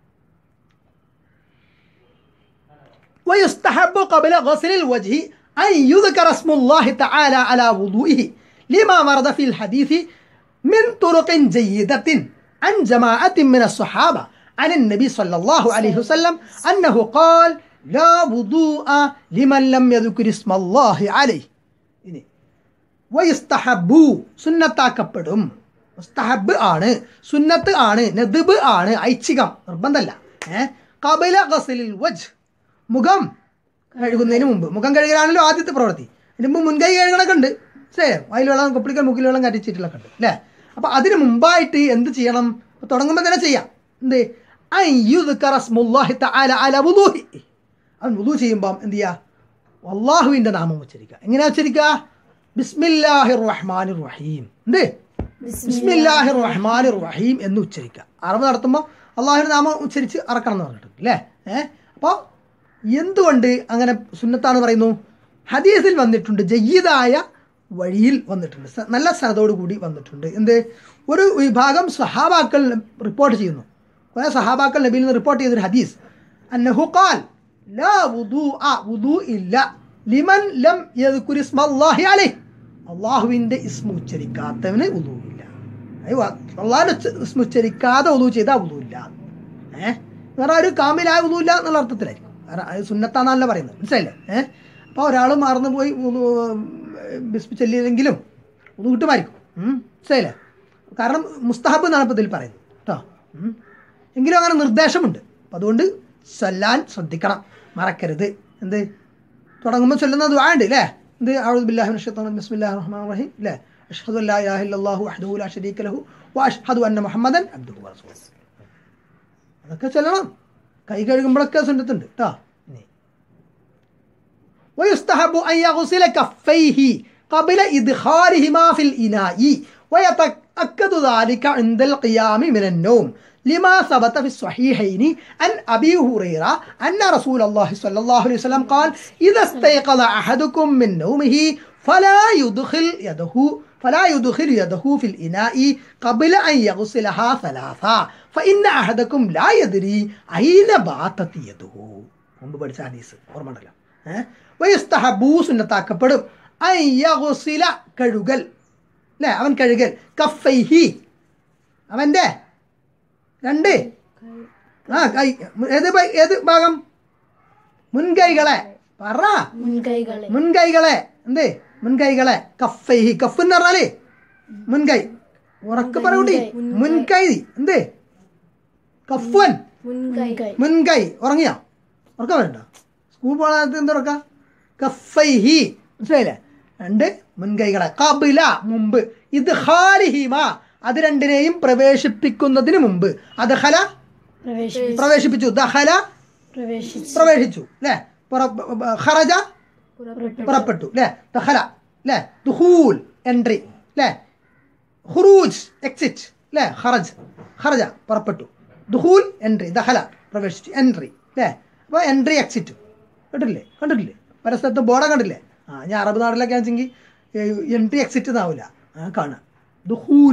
ويستحب قبل غسل الوجه أن يذكر اسم الله تعالى على وضوئه لما ورد في الحديث من طرق جيدة عن جماعة من الصحابة عن النبي صلى الله عليه وسلم أنه قال لا وضوء لمن لم يذكر اسم الله عليه ഇനി വയുസ്തഹബു സുന്നത്താക്കപ്പെടും മുസ്തഹബ് ആണ് സുന്നത്ത് ആണ് നദിബ് ആണ് ഐച്ഛികം നിർബന്ധമല്ല ഏഹ് കബല ഗസലിൽ വജ് മുഖം കഴുകുന്നതിന് മുമ്പ് മുഖം കഴുകലാണല്ലോ ആദ്യത്തെ പ്രവൃത്തി ഇതിന് മുമ്പ് മുൻകൈ കഴുകണൊക്കെ ഉണ്ട് ശേ വായിൽ വെള്ളം കൊപ്പിളിക്കൽ മുക്കിൽ വെള്ളം കറ്റിച്ചിട്ടുള്ളൊക്കെ ഉണ്ട് അല്ലേ അപ്പൊ അതിന് മുമ്പായിട്ട് എന്ത് ചെയ്യണം തുടങ്ങുമ്പോൾ തന്നെ ചെയ്യാം എന്ത് അയ്യുദ്ക്കറ സ്മുല്ലാഹി തആല അല വുദൂഹി. അവൻ വുദൂ ചെയ്യുമ്പം എന്ത് ചെയ്യുക അള്ളാഹുവിൻ്റെ നാമം ഉച്ചരിക്കുക എങ്ങനെയാ ഉച്ചരിക്കുക ബിസ്മില്ലാഹിർ റഹ്മാനിർ റഹീം എന്ത് ബിസ്മില്ലാഹിർ റഹ്മാനിർ റഹീം എന്ന് ഉച്ചരിക്കുക അറബ് നടത്തുമ്പോൾ അള്ളാഹുവിൻ്റെ നാമം ഉച്ചരിച്ച് അറക്കണം എന്ന് പറഞ്ഞിട്ടുണ്ട് അല്ലേ ഏഹ് അപ്പോൾ എന്തുകൊണ്ട് അങ്ങനെ സുന്നത്താന്ന് പറയുന്നു ഹദീസിൽ വന്നിട്ടുണ്ട് ജയ്യിദായ വഴിയിൽ വന്നിട്ടുണ്ട് സ- നല്ല സനതോടു കൂടി വന്നിട്ടുണ്ട് എന്ത് ഒരു വിഭാഗം സഹാബാക്കൾ റിപ്പോർട്ട് ചെയ്യുന്നു കുറേ സഹാബാക്കൾ നബിയിൽ നിന്ന് റിപ്പോർട്ട് ചെയ്തൊരു ഹദീസ് അന്നഹു ഖാൽ ലാ വുദൂഅ വുദൂ ഇല്ല ലിമൻ ലം യദ്കുരി ഇസ്മല്ലാഹി അലൈഹി അള്ളാഹുവിൻ്റെ ഇസ്മ ഉച്ചരിക്കാത്തവന് വുദൂ ഇല്ല അള്ളാഹിൻ്റെ ഇസ്മ ഉച്ചരിക്കാതെ വുദൂ ചെയ്താൽ വുദൂ ഇല്ല ഏഹ് വേറെ ഒരു കാമിലായ വുദൂ ഇല്ല എന്നുള്ള അർത്ഥത്തിലായിരിക്കും കാരണം അത് സുന്നത്താന്നല്ല പറയുന്നത് മനസ്സിലായില്ലേ ഏഹ് അപ്പോൾ ഒരാൾ മറന്നു പോയി വുദൂ, ഏഹ്, ബിസ്മി ചൊല്ലിയില്ലെങ്കിലും വുദൂ കിട്ടുമായിരിക്കും ഉം, മനസ്സിലായില്ലേ കാരണം മുസ്തഹബ് എന്നാണ് ഇപ്പോൾ ഇതിൽ പറയുന്നത് കേട്ടോ ഉം. എങ്കിലും അങ്ങനെ നിർദ്ദേശമുണ്ട് അപ്പം അതുകൊണ്ട് ചൊല്ലാൻ ശ്രദ്ധിക്കണം മറക്കരുത് എന്ത് തുടങ്ങുമ്പോൾ ചൊല്ലുന്ന ദുആ ഉണ്ട് അല്ലേ എന്ത് അഊദു ബില്ലാഹി മിനശ് ശൈത്വാനിർ ബിസ്മില്ലാഹിർ റഹ്മാനിർ റഹീം അല്ലേ അഷ്ഹദു അല്ലാ ഇലാഹ ഇല്ലല്ലാഹു വഹ്ദഹു ലാ ശരീക ലഹു വഅഷ്ഹദു അന്ന മുഹമ്മദൻ അബ്ദുഹു വറസൂലുഹു അതൊക്കെ ചൊല്ലണം കൈ കഴുകുമ്പോഴൊക്കെ സുന്നത്തുണ്ട് കേട്ടോ ഇനി ويستحب أن يغسل كفيه قبل إدخالهما في الإناء ويتأكد ذلك عند القيام من النوم لما ثبت في الصحيحين عن أبي هريرة أن رسول الله صلى الله عليه وسلم قال إذا استيقظ أحدكم من نومه فلا يدخل يده فلا يدخل يده في الإناء قبل أن يغسلها ثلاثا فإن أحدكم لا يدري أين باتت يده മുമ്പ് പഠിച്ച ഹദീസ് ഓർമ്മ ഉണ്ടല്ലോ ഏഹ് വയസ്തഹബൂ സുന്നത്താക്കപ്പെടും അയ്യഗുസില കഴുകൽ അല്ലേ അവൻ കഴുകൽ കഫൈഹി അവൻ്റെ രണ്ട് ആ കൈ ഏത് ബൈ- ഏത് ഭാഗം മുൻകൈകളെ പറ മുൻകൈകളെ മുൻകൈകളെ എന്ത് മുൻകൈകളെ കഫൈഹി കഫ് എന്ന് പറഞ്ഞാല് മുൻകൈ ഉറക്കെ പറയൂട്ടി മുൻകൈ എന്ത് കഫൻ മുൻകൈ മുൻകൈ ഉറങ്ങിയോ ഉറക്കം വരണ്ട സ്കൂൾ പോകാത്ത എന്ത് ഉറക്ക കഫൈഹി മനസ്സിലായില്ലേ രണ്ട് മുൻകൈകളെ കബില മുമ്പ് ഇത് ഹാലിഹിമ അത് രണ്ടിനെയും പ്രവേശിപ്പിക്കുന്നതിന് മുമ്പ് അത് ഹല പ്രവേശിപ്പിച്ചു പ്രവേശിപ്പിച്ചു ദഹല പ്രവേശിച്ചു പ്രവേശിച്ചു അല്ലേ ഖറജ പുറപ്പെട്ടു പുറപ്പെട്ടു അല്ലേ ദഹല അല്ലേ ദുഹൂൽ എൻട്രി അല്ലേ ഹുറൂജ് എക്സിറ്റ് അല്ലേ ഖറജ് ഖറജ പുറപ്പെട്ടു ദുഹൂൽ എൻട്രി ദഹല പ്രവേശിച്ചു എൻട്രി അല്ലേ അപ്പോൾ എൻട്രി എക്സിറ്റ് കണ്ടിട്ടില്ലേ കണ്ടിട്ടില്ലേ പല സ്ഥലത്തും ബോർഡ് കണ്ടില്ലേ ആ ഞാൻ അറബ് നാട്ടിലൊക്കെ ആണെങ്കിൽ എൻട്രി എക്സിറ്റ് എന്നാവില്ല ആ കാണാം ദുഹൂൽ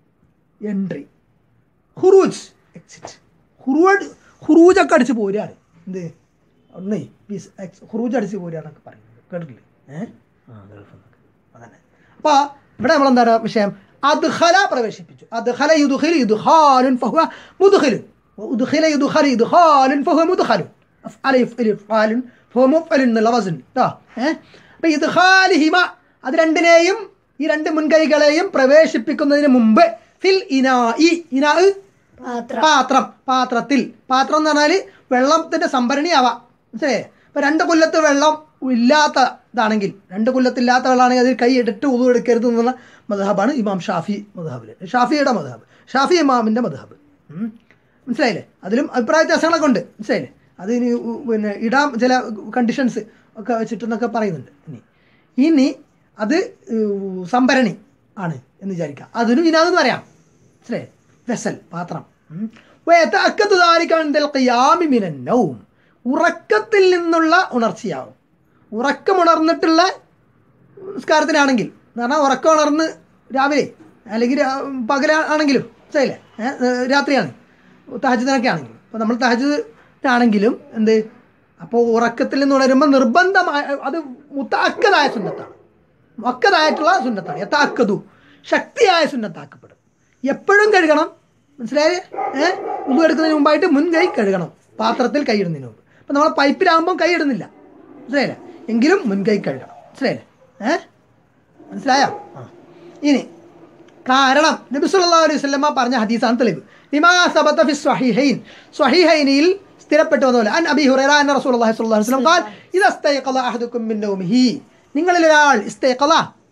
എൻട്രി ഹുറൂജ് എക്സിറ്റ് ഹുറൂജ് ഹുറൂജൊക്കെ അടിച്ച് പോരാണ് എന്ത് ഒന്നേ പീസ് എക്സ് ഹുറൂജ് അടിച്ച് പോരാന്നൊക്കെ പറയുന്നത് കേട്ടിട്ടില്ലേ ഏഹ് ആ ഗൾഫ് എന്നൊക്കെ അതന്നെ അപ്പോൾ ഇവിടെ നമ്മളെന്താ പറയുക വിഷയം അദ്ഹല പ്രവേശിപ്പിച്ചു അദ്ഹല യുദ്ഖിൽ യുദ്ഹാലുൻ ഫഹുവ മുദ്ഖിലുൻ ഉദ്ഖില യുദ്ഖൽ യുദ്ഹാലുൻ ഫഹുവ മുദ്ഖലുൻ അഫ്അല യഫ്അലു ഇഫ്ആലുൻ ഫഹുവ മുഫ്അലുൻ എന്നുള്ള വസൻ കേട്ടോ ഏഹ് അപ്പോൾ ഇദ്ഖാലിഹിമ അത് രണ്ടിനെയും ഈ രണ്ട് മുൻകൈകളെയും പ്രവേശിപ്പിക്കുന്നതിന് മുമ്പ് ഫിൽ ഇനാ ഈ ഇനാ പാത്രം പാത്രം പാത്രത്തിൽ പാത്രം എന്ന് പറഞ്ഞാൽ വെള്ളത്തിന്റെ സംഭരണിയാവാം മനസ്സിലായേ ഇപ്പൊ രണ്ട് കൊല്ലത്ത് വെള്ളം ഇല്ലാത്ത ഇതാണെങ്കിൽ രണ്ട് കൊല്ലത്തില്ലാത്ത വെള്ളമാണെങ്കിൽ അതിൽ കൈ ഇട്ടിട്ട് ഉതു എടുക്കരുത് എന്നുള്ള മധബാണ് ഇമാം ഷാഫി മധബിൽ ഷാഫിയുടെ മധബ് ഷാഫി ഇമാമിന്റെ മധബ് മനസ്സിലായില്ലേ അതിലും അഭിപ്രായ വ്യത്യാസങ്ങളൊക്കെ ഉണ്ട് മനസ്സിലായില്ലേ അതിന് ഉ- പിന്നെ ഇടാം ചില കണ്ടീഷൻസ് ഒക്കെ വെച്ചിട്ടെന്നൊക്കെ പറയുന്നുണ്ട് ഇനി ഇനി അത് ഉ- സംഭരണി ആണ് എന്ന് വിചാരിക്കാം അതിനും ഇനാതെന്ന് പറയാം മനസ്സിലായേ വെസൽ പാത്രം ഉം. വയതഅക്കദു ദാലിക ഇൻദൽ ഖിയാമി മിനൻ നൗം ഉറക്കത്തിൽ നിന്നുള്ള ഉണർച്ചയാവും ഉറക്കമുണർന്നിട്ടുള്ള നിസ്കാരത്തിനാണെങ്കിൽ എന്ന് പറഞ്ഞാൽ ഉറക്കം ഉണർന്ന് രാവിലെ അല്ലെങ്കിൽ രാ- പകലാണെങ്കിലും മനസ്സിലായില്ലേ ഏ, ഏ, രാത്രിയാണ് തഹജത്തിനൊക്കെ ആണെങ്കിലും അപ്പോൾ നമ്മൾ തഹജത്തിനാണെങ്കിലും എന്ത് അപ്പോൾ ഉറക്കത്തിൽ നിന്ന് ഉണരുമ്പോൾ നിർബന്ധമായ അത് മുത്താക്കതായ സുന്നത്താണ് മക്കതായിട്ടുള്ള സുന്നത്താണ് യഥാക്കതു ശക്തിയായ സുന്നത്താക്കപ്പെടും എപ്പോഴും കഴുകണം മനസ്സിലായേ ഏഹ് ഉതു എടുക്കുന്നതിന് മുമ്പായിട്ട് മുൻകൈ കഴുകണം പാത്രത്തിൽ കൈയിടുന്നതിന് മുമ്പ് അപ്പം നമ്മൾ പൈപ്പിലാകുമ്പം കൈ ഇടുന്നില്ല മനസ്സിലായില്ല എങ്കിലും മുൻകൈ കഴുകണം മനസ്സിലായില്ലേ ഏഹ് മനസ്സിലായോ ആ ഇനി കാരണം നബി സല്ലല്ലാഹു അലൈഹി വസല്ലമ പറഞ്ഞ ഹദീസാണ് തെളിവ് ലിമാ സബത ഫി സ്വഹീഹൈൻ സ്വഹീഹൈനിൽ സ്ഥിരപ്പെട്ടു വന്നപോലെ അൻ അബി ഹുറൈറ അന്ന റസൂലുള്ളാഹി സ്വല്ലല്ലാഹു അലൈഹി വസല്ലം ഖാൽ ഇദാ ഇസ്തയഖള അഹദുക്കും മിൻ നൗമിഹി നിങ്ങളിൽ ഒരാൾ ഇസ്തയഖള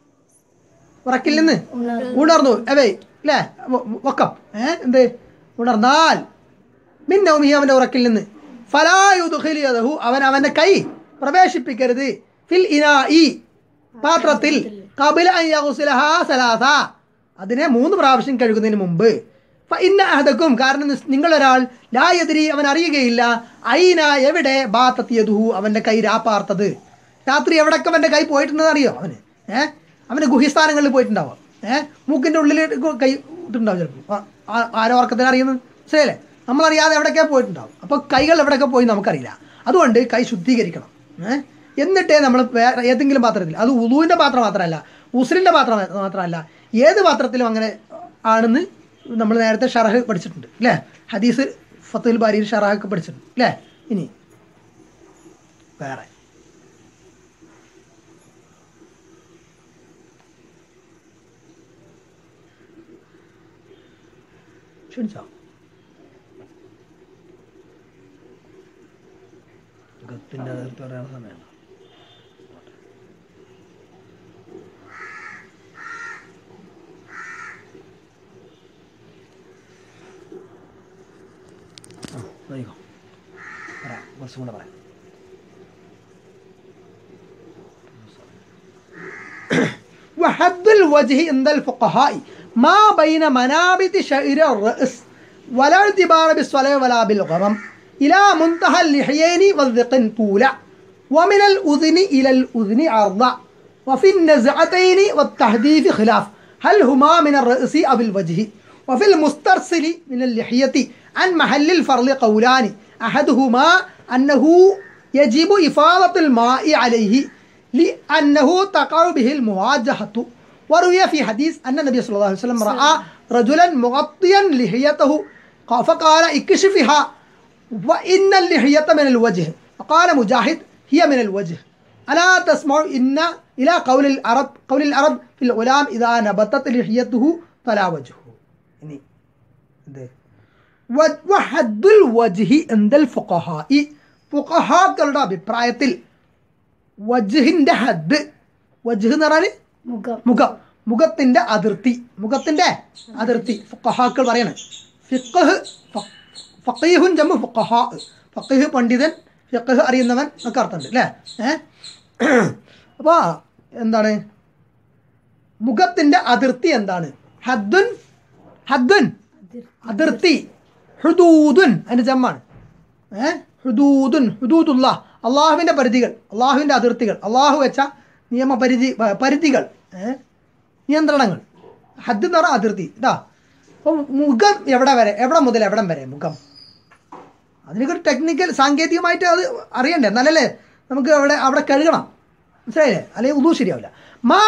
ഉറക്കിൽ നിന്ന് ഉണർന്നു അവേ അല്ലേ വക്കം ഏ എന്ത് ഉണർന്നാൽ മിൻ നൗമിഹി അവൻ്റെ ഉറക്കിൽ നിന്ന് ഫലായുദുഖിലിയതഹു അവൻ അവൻ്റെ കൈ പ്രവേശിപ്പിക്കരുത് ഫിൽ ഇനാഇ പാത്രത്തിൽ കപില അയ്യഹുസിലഹ സലാസ അതിനെ മൂന്ന് പ്രാവശ്യം കഴുകുന്നതിന് മുമ്പ് ഫ ഇന്ന അഹദക്കും കാരണം നിസ്- നിങ്ങളൊരാൾ ലായതിരി അവൻ അറിയുകയില്ല ഐന എവിടെ ബാത്തത്തിയതുഹു അവൻ്റെ കൈ രാപ്പാർത്തത് രാത്രി എവിടൊക്കെ അവൻ്റെ കൈ പോയിട്ടുണ്ടെന്ന് അറിയോ അവന് ഏഹ് അവന് ഗുഹിസ്ഥാനങ്ങളിൽ പോയിട്ടുണ്ടാവാം ഏഹ് മൂക്കിൻ്റെ ഉള്ളിൽ കൈ ഇട്ടുണ്ടാവും ചിലപ്പോൾ ആരോ ഉറക്കത്തിന് അറിയുന്നത് ശരിയല്ലേ നമ്മളറിയാതെ എവിടെയൊക്കെ പോയിട്ടുണ്ടാവും അപ്പോൾ കൈകൾ എവിടെയൊക്കെ പോയി നമുക്കറിയില്ല അതുകൊണ്ട് കൈ ശുദ്ധീകരിക്കണം ഏഹ് എന്നിട്ടേ നമ്മൾ വേറെ ഏതെങ്കിലും പാത്രത്തിൽ അത് ഉളുവിൻ്റെ പാത്രം മാത്രമല്ല ഉസിലിൻ്റെ പാത്രം മാത്രമല്ല ഏത് പാത്രത്തിലും അങ്ങനെ ആണെന്ന് നമ്മൾ നേരത്തെ ഷറഹ് പഠിച്ചിട്ടുണ്ട് അല്ലേ ഹദീസ് ഫത്തുൽ ബാരിയിൽ ഷറഹൊക്കെ പഠിച്ചിട്ടുണ്ട് അല്ലേ ഇനി വേറെ ക്ഷണിച്ചോ പിന്നെ അതിർത്തി പറയാനുള്ള സമയമാണ് ആ നോക്കിക്കോ പറയാം കുറച്ചും കൂടെ പറയാം وحد الوجه عند الفقهاء ما بين منابت شعر الرأس ولا اعتبار بالصلاة ولا بالغرم إلى منتهى اللحيين والذقن طولا ومن الأذن إلى الأذن عرضا وفي النزعتين والتحديث خلاف هل هما من الرأس أو الوجه وفي المسترسل من اللحية عن محل الفرل قولان أحدهما أنه يجب إفاضة الماء عليه لأنه تقع به المواجهة وروي في حديث أن النبي صلى الله عليه وسلم رأى رجلا مغطيا لحيته قا- فقال اكشفها وإن اللحية من الوجه فقال مجاهد هي من الوجه ألا تسمع إن إلى قول العرب قول العرب في الغلام إذا نبتت لحيته فلا وجهه ഇനി ഇത് വ- വഹദ്ദുൽ വജ്ഹി എന്തൽ ഫുഖഹാഇ ഫുഖഹാക്കളുടെ അഭിപ്രായത്തിൽ വജ്ഹിന്റെ ഹദ് വജ്ഹ് എന്ന് പറഞ്ഞാൽ മുഖം മുഖം മുഖത്തിന്റെ അതിർത്തി മുഖത്തിന്റെ അതിർത്തി ഫുഖഹാക്കൾ പറയണ ഫിഖഹ് ഫ- ഫഖീഹുൻ ജമ്മു ഫുഖഹാ ഫഖീഹ് പണ്ഡിതൻ ഫിഖഹ് അറിയുന്നവൻ ഒക്കെ അർത്ഥമുണ്ട് അല്ലേ ഏഹ് അപ്പോൾ എന്താണ് മുഖത്തിന്റെ അതിർത്തി എന്താണ് ഹദ്ദുൻ ഹദ്ദുൻ അതിർത്തി ഹുദൂദുൻ അതിന്റെ ജമ്മാണ് ഏ ഹുദൂദുൻ ഹുദൂദുള്ള അള്ളാഹുവിൻ്റെ പരിധികൾ അള്ളാഹുവിൻ്റെ അതിർത്തികൾ അള്ളാഹു വെച്ച നിയമപരിധി പ- പരിധികൾ ഏ നിയന്ത്രണങ്ങൾ ഹദ് എന്ന് പറഞ്ഞാൽ അതിർത്തി ഇതാ അപ്പോൾ മുഖം എവിടെ വരെ എവിടെ മുതൽ എവിടം വരെ മുഖം അതിനൊക്കെ ഒരു ടെക്നിക്കൽ സാങ്കേതികമായിട്ട് അത് അറിയണ്ടേ എന്നാലല്ലേ നമുക്ക് അവിടെ അവിടെ കഴുകണം മനസ്സിലായില്ലേ അല്ലെങ്കിൽ ഉദു ശരിയാവില്ല മാ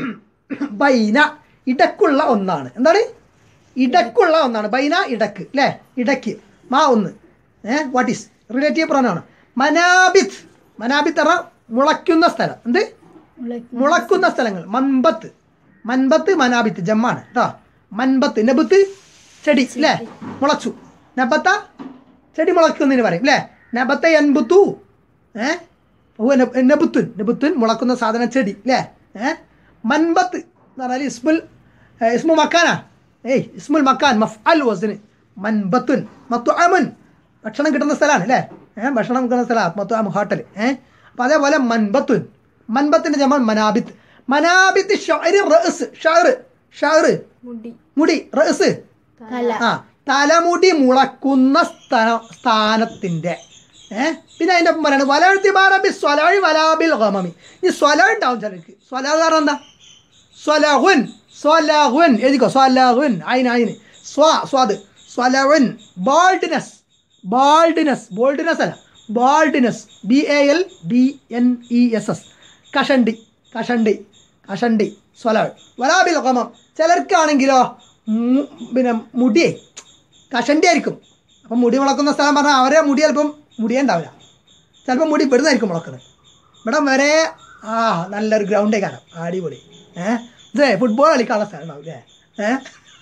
ബൈന ഇടക്കുള്ള ഒന്നാണ് എന്താണ് ഇടക്കുള്ള ഒന്നാണ് ബൈന ഇടക്ക് അല്ലേ ഇടക്ക് മാ ഒന്ന് ഏ വാട്ട് ഈസ് റിലേറ്റീവ് പ്രോനാണ് മനാബിത്ത് മനാബിത്ത് പറഞ്ഞാൽ മുളയ്ക്കുന്ന സ്ഥലം എന്ത് മുളക്കുന്ന സ്ഥലങ്ങൾ മൻബത്ത് മൻബത്ത് മനാബിത്ത് ജമ്മാണ് കേട്ടോ മൻബത്ത് നബുത്ത് ചെടി അല്ലേ മുളച്ചു നബത്ത ചെടി മുളക്കുന്നതിന് പറയും അല്ലേ നബത്ത എൻബുത്തു ഏ ഓ നബ്- നബുത്തുൻ നബുത്തുൻ മുളക്കുന്ന സാധനം ചെടി അല്ലേ ഏ മൻബത്ത് എന്ന് പറഞ്ഞാൽ ഇസ്മുൽ ഏ, ഇസ്മു മക്കാനാ ഏയ് ഇസ്മുൽ മക്കാൻ മഫ് അൽ വസിന് മൻബത്തുൻ മത്തു അമുൻ ഭക്ഷണം കിട്ടുന്ന സ്ഥലമാണ് അല്ലേ ഏഹ് ഭക്ഷണം കിട്ടുന്ന സ്ഥലമാണ് മത്തു അം ഹോട്ടൽ ഏഹ് അപ്പോൾ അതേപോലെ മൻബത്തുൻ മൻബത്തിൻ്റെ ജമൻ മനാബിത്ത് മനാബിത്ത് ഷാറ് റസ് ഷാറ് ഷാറ് മുടി മുടി റസ് തല ആ തലമുടി മുളക്കുന്ന സ്ഥല സ്ഥാനത്തിന്റെ ഏ പിന്നെ അതിന്റെ ഒപ്പം പറയാണ് വലഴ്ത്തി ബാറബി സ്വലാഴി വലാബിൽ ഗമമി ഈ സ്വല ഉണ്ടാവും ചിലർക്ക് സ്വല കാരണം എന്താ സ്വലഹുൻ സ്വലഹുൻ എഴുതിക്കോ സ്വലഹുൻ അയിന് അയിന് സ്വ സ്വാദ് സ്വലഹുൻ ബാൾഡ്നെസ് ബാൾഡ്നെസ് ബോൾഡ്നെസ് അല്ല baldness B A L D N E S S കഷണ്ടി കഷണ്ടി കഷണ്ടി സ്വലഹ് വലാബിൽ ഗമം ചിലർക്കാണെങ്കിലോ മു- പിന്നെ മുടിയേ കഷണ്ടി ആയിരിക്കും അപ്പം മുടി മുളക്കുന്ന സ്ഥലം പറഞ്ഞാൽ അവരെ മുടി ചിലപ്പം മുടിയേ ഉണ്ടാവില്ല ചിലപ്പോൾ മുടി ഇവിടുന്നായിരിക്കും മുളക്കുന്നത് ഇവിടെ വരെ ആ നല്ലൊരു ഗ്രൗണ്ടേ കാണാം അടിപൊളി ഏഹ് ഇതേ ഫുട്ബോൾ കളിക്കാനുള്ള സ്ഥലം ഉണ്ടാവും അല്ലേ ഏഹ്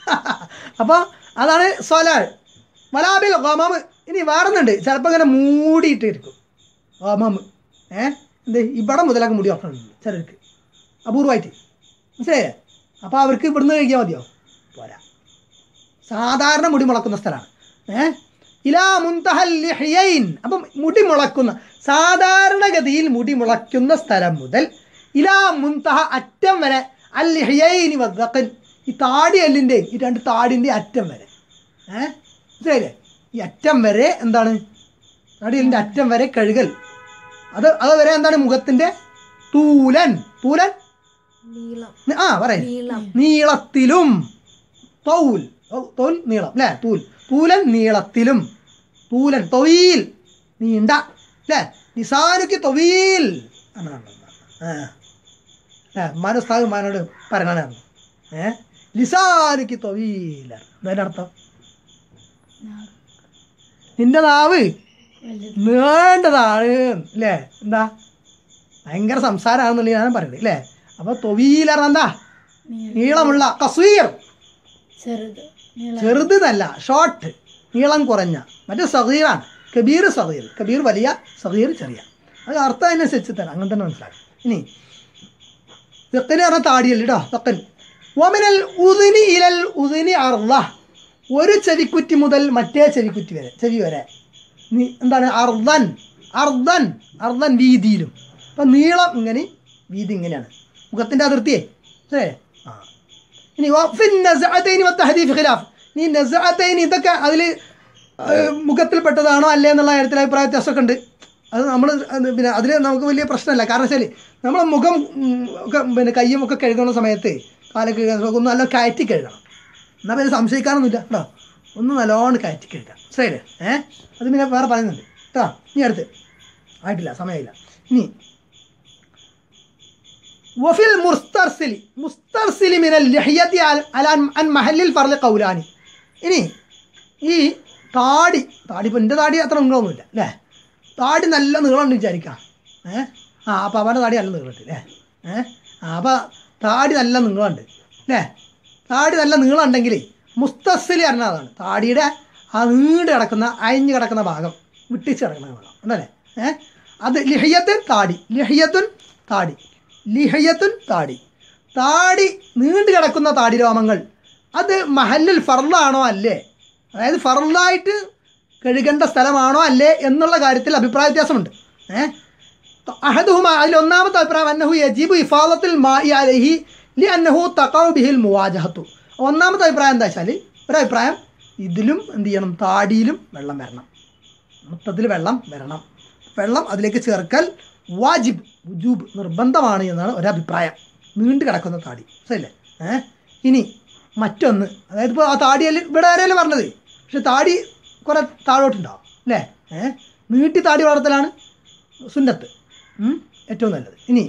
അപ്പോൾ അതാണ് സോലാൾ വലാബിൽ ഗോമാമ് ഇനി വേറൊന്നുണ്ട് ചിലപ്പോൾ ഇങ്ങനെ മൂടിയിട്ടിരിക്കും ഗോമാമ് ഏഹ് എന്ത് ഇവിടെ മുതലൊക്കെ മുടി വെക്കണമെന്നുണ്ട് ചിലർക്ക് അപൂർവമായിട്ട് മനസ്സിലായേ അപ്പോൾ അവർക്ക് ഇവിടുന്ന് കഴിക്കാൻ മതിയോ പോരാ സാധാരണ മുടി മുളക്കുന്ന സ്ഥലമാണ് ഏ ഇലാ മുന്തഹൽ ലിഹ്യൈൻ അപ്പം മുടി മുളക്കുന്ന സാധാരണഗതിയിൽ മുടി മുളയ്ക്കുന്ന സ്ഥലം മുതൽ ഇലാ മുന്തഹ അറ്റം വരെ അൽ ലിഹ്യൈനി വദ്ദഖൻ ഈ താടി എല്ലിൻ്റെ ഈ രണ്ട് താടിൻ്റെ അറ്റം വരെ ഏ മനസ്സിലായില്ലേ ഈ അറ്റം വരെ എന്താണ് താടി എല്ലിൻ്റെ അറ്റം വരെ കഴുകൽ അത് അത് വരെ എന്താണ് മുഖത്തിൻ്റെ തൂലൻ തൂലൻ നീളം ആ പറയാം നീളം നീളത്തിലും തൗൽ ഔ, തൗൽ നീളം അല്ലേ തൂൽ തൂലൻ നീളത്തിലും തൂലൻ തൊവീൽ നീണ്ട അല്ലേ നിസാനുക്ക് തൊവീൽ മനസ്താവ് മാനോട് പറയണാണ് ഏ ലിസാനുക്ക് തൊവീൽ അതിൻ്റെ അർത്ഥം നിന്റെ നാവ് വലുത് നീണ്ടതാണ് അല്ലേ എന്താ ഭയങ്കര സംസാരമാണെന്നുള്ള ഞാൻ പറയുന്നത് അല്ലേ അപ്പോൾ തൊവീലർ എന്താ നീളം നീളമുള്ള കസീർ ചെറുത് നീളം ചെറുത് എന്നല്ല ഷോർട്ട് നീളം കുറഞ്ഞ മറ്റേ സഹീറാണ് കബീർ സഹീർ കബീർ വലിയ സഹീർ ചെറിയ അത് അർത്ഥം അതിനനുസരിച്ച് തന്നെ അങ്ങനെ തന്നെ മനസ്സിലാക്കും ഇനി തെക്കന് പറഞ്ഞാൽ താടിയല്ല കേട്ടോ തെക്കൻ ഒമിനൽ ഉദിനി ഇലൽ ഉദിനി അർള ഒരു ചെവിക്കുറ്റി മുതൽ മറ്റേ ചെവിക്കുറ്റി വരെ ചെവി വരെ നീ എന്താണ് അർദ്ധൻ അർദ്ധൻ അർദ്ധൻ വീതിയിലും അപ്പം നീളം ഇങ്ങനെ വീതി ഇങ്ങനെയാണ് മുഖത്തിൻ്റെ അതിർത്തിയേ ശരി ആ ഇനി വഫിൻ നസ്അത്തൈനി വത്തഹദീഫ് ഖിലാഫ് നീ നസ്അത്തൈനി ഇതൊക്കെ അതിൽ മുഖത്തിൽപ്പെട്ടതാണോ അല്ലേ എന്നുള്ള കാര്യത്തിൽ അഭിപ്രായ വ്യത്യാസമൊക്കെ ഉണ്ട് അത് നമ്മൾ പിന്നെ അതിൽ നമുക്ക് വലിയ പ്രശ്നമല്ല കാരണം വെച്ചാൽ നമ്മൾ മുഖം ഉം, ഒക്കെ പിന്നെ കയ്യും ഒക്കെ കഴുകുന്ന സമയത്ത് കാലൊക്കെ കഴുകുന്ന സമയത്ത് ഒന്ന് നല്ല കയറ്റി കഴുകണം എന്നാൽ പിന്നെ സംശയിക്കാനൊന്നുമില്ല കേട്ടോ ഒന്ന് നല്ലോണം കയറ്റി കഴുകാം ശരി ഏ അത് പിന്നെ വേറെ പറയുന്നുണ്ട് കേട്ടോ ഇനി അടുത്ത് ആയിട്ടില്ല സമയമില്ല ഇനി വഫിൽ മുസ്തർസിലി മുസ്തർസിലി മിനൽ ലഹിയത്തി അൽ അലാൻ അൻ മഹല്ലിൽ ഫർലി കൗലാനി ഇനി ഈ താടി താടി ഇപ്പം എൻ്റെ താടി അത്ര നീളമൊന്നുമില്ല അല്ലേ താടി നല്ല നീളമുണ്ട് വിചാരിക്കാം ഏ ആ അപ്പം അവൻ്റെ താടി നല്ല നീളമുണ്ട് അല്ലേ ഏ ആ അപ്പം താടി നല്ല നീളമുണ്ട് അല്ലേ താടി നല്ല നീളം ഉണ്ടെങ്കിൽ മുസ്തസിലി പറഞ്ഞ അതാണ് താടിയുടെ ആ നീണ്ട് കിടക്കുന്ന അയഞ്ഞ് കിടക്കുന്ന ഭാഗം വിട്ടിച്ച് കിടക്കുന്ന ഭാഗം ഉണ്ടല്ലേ ഏ അത് ലിഹയ്യത്തുൻ താടി ലിഹയ്യത്തുൻ താടി ലിഹയ്യത്തുൻ താടി താടി നീണ്ടു കിടക്കുന്ന താടി രോമങ്ങൾ അത് മഹല്ലിൽ ഫർലാണോ അല്ലേ അതായത് ഫർലായിട്ട് കഴുകേണ്ട സ്ഥലമാണോ അല്ലേ എന്നുള്ള കാര്യത്തിൽ അഭിപ്രായ വ്യത്യാസമുണ്ട് ഏഹ് അഹദുഹുമ അതിൽ ഒന്നാമത്തെ അഭിപ്രായം അന്നഹു യജീബു ഇഫാദത്തിൽ മായി അലഹി ലി അന്നഹു തഖൗ ബിഹിൽ മുവാജഹത്തു ഒന്നാമത്തെ അഭിപ്രായം എന്താ വെച്ചാൽ ഒരഭിപ്രായം ഇതിലും എന്ത് ചെയ്യണം താടിയിലും വെള്ളം വരണം മൊത്തത്തിൽ വെള്ളം വരണം വെള്ളം അതിലേക്ക് ചേർക്കൽ വാജിബ് വുജൂബ് നിർബന്ധമാണ് എന്നാണ് ഒരഭിപ്രായം നീണ്ടു കിടക്കുന്ന താടി ശരിയല്ലേ ഏഹ് ഇനി മറ്റൊന്ന് അതായത് ഇപ്പോൾ ആ താടിയല്ല ഇവിടെ ആരെയല്ലേ പറഞ്ഞത് പക്ഷെ താടി കുറെ താഴോട്ടുണ്ടാവും അല്ലേ ഏഹ് നീട്ടി താടി വളർത്തലാണ് സുന്നത്ത് ഉം, ഏറ്റവും നല്ലത് ഇനി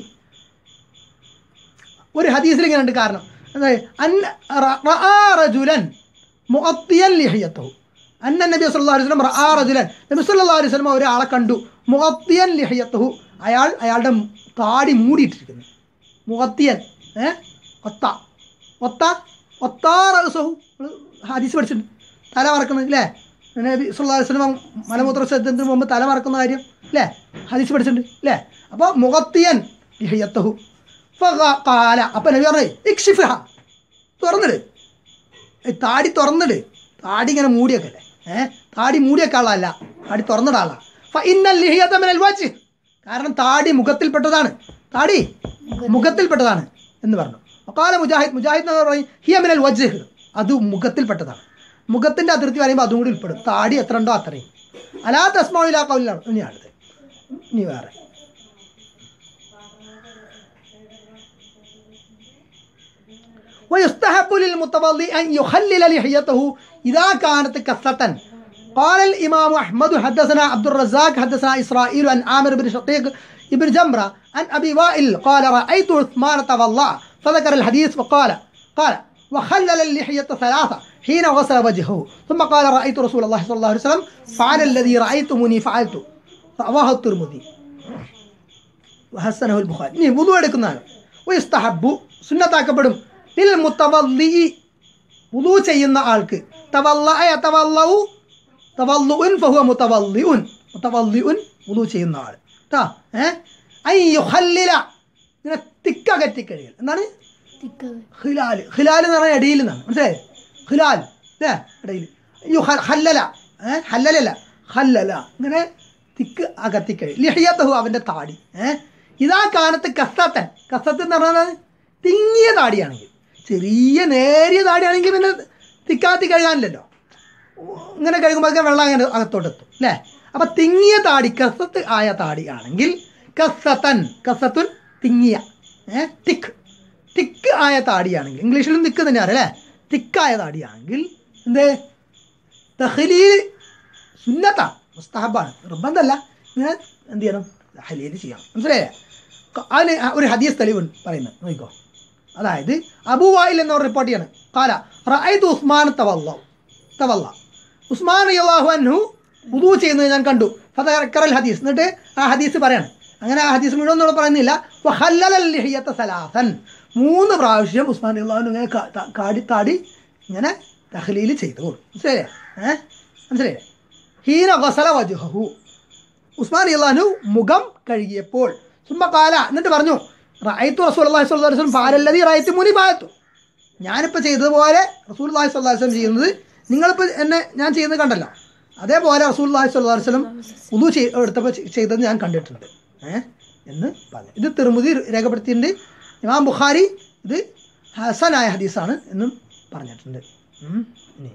ഒരു ഹദീസിൽ ഇങ്ങനെ ഉണ്ട് കാരണം അതായത് അന്ന റ- റആ റജുലൻ മുഅത്തിയൻ ലിഹിയത്തഹു അന്ന നബി സല്ലല്ലാഹു അലൈഹി വസല്ലം റആ റജുലൻ നബി സല്ലല്ലാഹു അലൈഹി വസല്ലം ഒരാളെ കണ്ടു മുഅത്തിയൻ ലിഹിയത്തഹു അയാൾ അയാളുടെ താടി മൂടിയിട്ടിരിക്കുന്നു മുഅത്തിയൻ ഏ ഒത്ത ഒത്ത ഒത്താ റഅസഹു ഹദീസ് പഠിച്ചിട്ടുണ്ട് തല മറക്കുന്നത് അല്ലേ നബി സല്ലല്ലാഹു അലൈഹി വസല്ലം മലമൂത്ര വിസർജനത്തിന് മുമ്പ് തല മറക്കുന്ന കാര്യം അല്ലേ ഹദീസ് പഠിച്ചിട്ടുണ്ട് അല്ലേ അപ്പോൾ മുഖത്തിയൻ ലിഹിയത്തഹു കാല അപ്പം നബി പറഞ്ഞു ഇക്ഷിഫഹ തുറന്നിട് ഏയ് താടി തുറന്നിട് താടി ഇങ്ങനെ മൂടിയൊക്കെ അല്ലേ ഏഹ് താടി മൂടിയൊക്കെ ആളല്ല താടി തുറന്നിടാളാ ഇന്നൽ ലിഹിയത മിനൽ വജ്ഹ് കാരണം താടി മുഖത്തിൽപ്പെട്ടതാണ് താടി മുഖത്തിൽപ്പെട്ടതാണ് എന്ന് പറഞ്ഞു കാല മുജാഹിദ് മുജാഹിദ് എന്ന് പറയും ഹിയ മിനൽ വജ്ഹ് അത് മുഖത്തിൽപ്പെട്ടതാണ് മുഖത്തിൻ്റെ അതിർത്തി പറയുമ്പോൾ അതും കൂടി ഉൾപ്പെടും താടി എത്ര ഉണ്ടോ അത്രയും അലാ തസ്മാവിലാ കൗലിലാണ് ഇനി അടുത്ത് ഇനി വേറെ ويستحب للمتوضي أن يخلل لحيته إذا كانت كثة قال الإمام أحمد حدثنا عبد الرزاق حدثنا إسرائيل عن عامر بن شقيق ابن جمرة عن أبي وائل قال رأيت عثمان تولى فذكر الحديث وقال قال وخلل اللحية ثلاثة حين غسل وجهه ثم قال رأيت رسول الله صلى الله عليه وسلم فعل الذي رأيتموني فعلت رواه الترمذي വഹസനഹുൽ ബുഖാരി ഇനി വുദു എടുക്കുന്നതാണ് വയസ്തഹബു സുന്നത്താക്കപ്പെടും ലിൽ മുത്തവല്ലി വുദു ചെയ്യുന്ന ആൾക്ക് തവല്ലഅ തവല്ലഉ തവല്ലുഉൻ ഫഹുവ മുതവല്ലിഉൻ മുതവല്ലിഉൻ വുദു ചെയ്യുന്ന ആൾ ട്ടാ ഏ ഐ യുഖല്ലില ഇങ്ങനെ തിക്കകറ്റി കഴിയൽ എന്താണ് ഹിലാൽ ഹിലാൽ എന്ന് പറഞ്ഞാൽ ഇടയിൽ നിന്നാണ് മനസ്സിലായി ഹിലാൽ അല്ലേ ഇടയിൽ യു ഹ- ഹല്ലല ഏ ഹല്ലലല്ല ഹല്ലല ഇങ്ങനെ തിക്ക് അകത്തിക്കഴി ലിഹിയത്തഹു അവൻ്റെ താടി ഏ ഇതാ കാലത്ത് കസത്തൻ കസത്ത് എന്ന് പറഞ്ഞാൽ തിങ്ങിയ താടിയാണെങ്കിൽ ചെറിയ നേരിയ താടിയാണെങ്കിൽ പിന്നെ തിക്കാത്തി കഴുകാനില്ലല്ലോ ഇങ്ങനെ കഴുകുമ്പോഴൊക്കെ വെള്ളം അങ്ങനെ അകത്തോട്ടെത്തും അല്ലേ അപ്പം തിങ്ങിയ താടി കസത്ത് ആയ താടി ആണെങ്കിൽ കസത്തൻ കസത്തുൻ തിങ്ങിയ ഏ തിക്ക് തിക്ക് ആയ താടിയാണെങ്കിൽ ഇംഗ്ലീഷിലും തിക്ക് തന്നെയാണ് അല്ലേ തിക്കായ താടിയാണെങ്കിൽ എന്ത് തഹലീൽ സുന്നത്ത മുസ്തഹബാണ് നിർബന്ധമല്ല ഇങ്ങനെ എന്ത് ചെയ്യണം ഹലീൽ ചെയ്യണം മനസ്സിലായേ ക- അതിന് ഒരു ഹദീസ് തെളിവ് പറയുന്നത് നോക്കിക്കോ അതായത് അബുവായിൽ എന്നവർ റിപ്പോർട്ട് ചെയ്യാണ് കാല റഅയ്തു ഉസ്മാൻ തവല്ല തവല്ല ഉസ്മാൻ റളിയല്ലാഹു അൻഹു ഉദു ചെയ്യുന്നത് ഞാൻ കണ്ടു ഫതക്കറൽ ഹദീസ് എന്നിട്ട് ആ ഹദീസ് പറയാണ് അങ്ങനെ ആ ഹദീസ് മുഴുവൻ നമ്മൾ പറയുന്നില്ല വഹല്ലലൽ ലിഹിയത്ത സലാസൻ മൂന്ന് പ്രാവശ്യം ഉസ്മാൻ റളിയല്ലാഹു അൻഹു ഇങ്ങനെ കാ- ത- കാടി താടി ഇങ്ങനെ തഹ്ലീൽ ചെയ്തു മനസ്സിലായേ ഏഹ് മനസ്സിലായേ ഹീന ഗസല വജുഹു ഉസ്മാൻ അള്ളാഹു മുഖം കഴുകിയപ്പോൾ സുമ്മ കാല എന്നിട്ട് പറഞ്ഞു റഅയ്ത്തു റസൂൽ അള്ളാഹി സ്വല്ലല്ലാഹു അലൈഹി വസല്ലം ഫഅലല്ലദീ റഅയ്തു മുനി ഫഅൽതു ഞാനിപ്പോൾ ചെയ്തതുപോലെ റസൂൽ അള്ളാഹി സ്വല്ലല്ലാഹു അലൈഹി വസല്ലം ചെയ്യുന്നത് നിങ്ങളിപ്പോൾ എന്നെ ഞാൻ ചെയ്യുന്നത് കണ്ടല്ലോ അതേപോലെ റസൂൽ അള്ളാഹി സ്വല്ലല്ലാഹു അലൈഹി വസല്ലം ഉദു ചെയ് എടുത്തപ്പോൾ ചെ- ചെയ്തത് ഞാൻ കണ്ടിട്ടുണ്ട് ഏഹ് എന്ന് പറഞ്ഞു ഇത് തിരുമുതി രേഖപ്പെടുത്തിയിട്ടുണ്ട് ഇമാം ബുഖാരി ഇത് ഹസനായ ഹദീസാണ് എന്നും പറഞ്ഞിട്ടുണ്ട് ഉം. ഇനി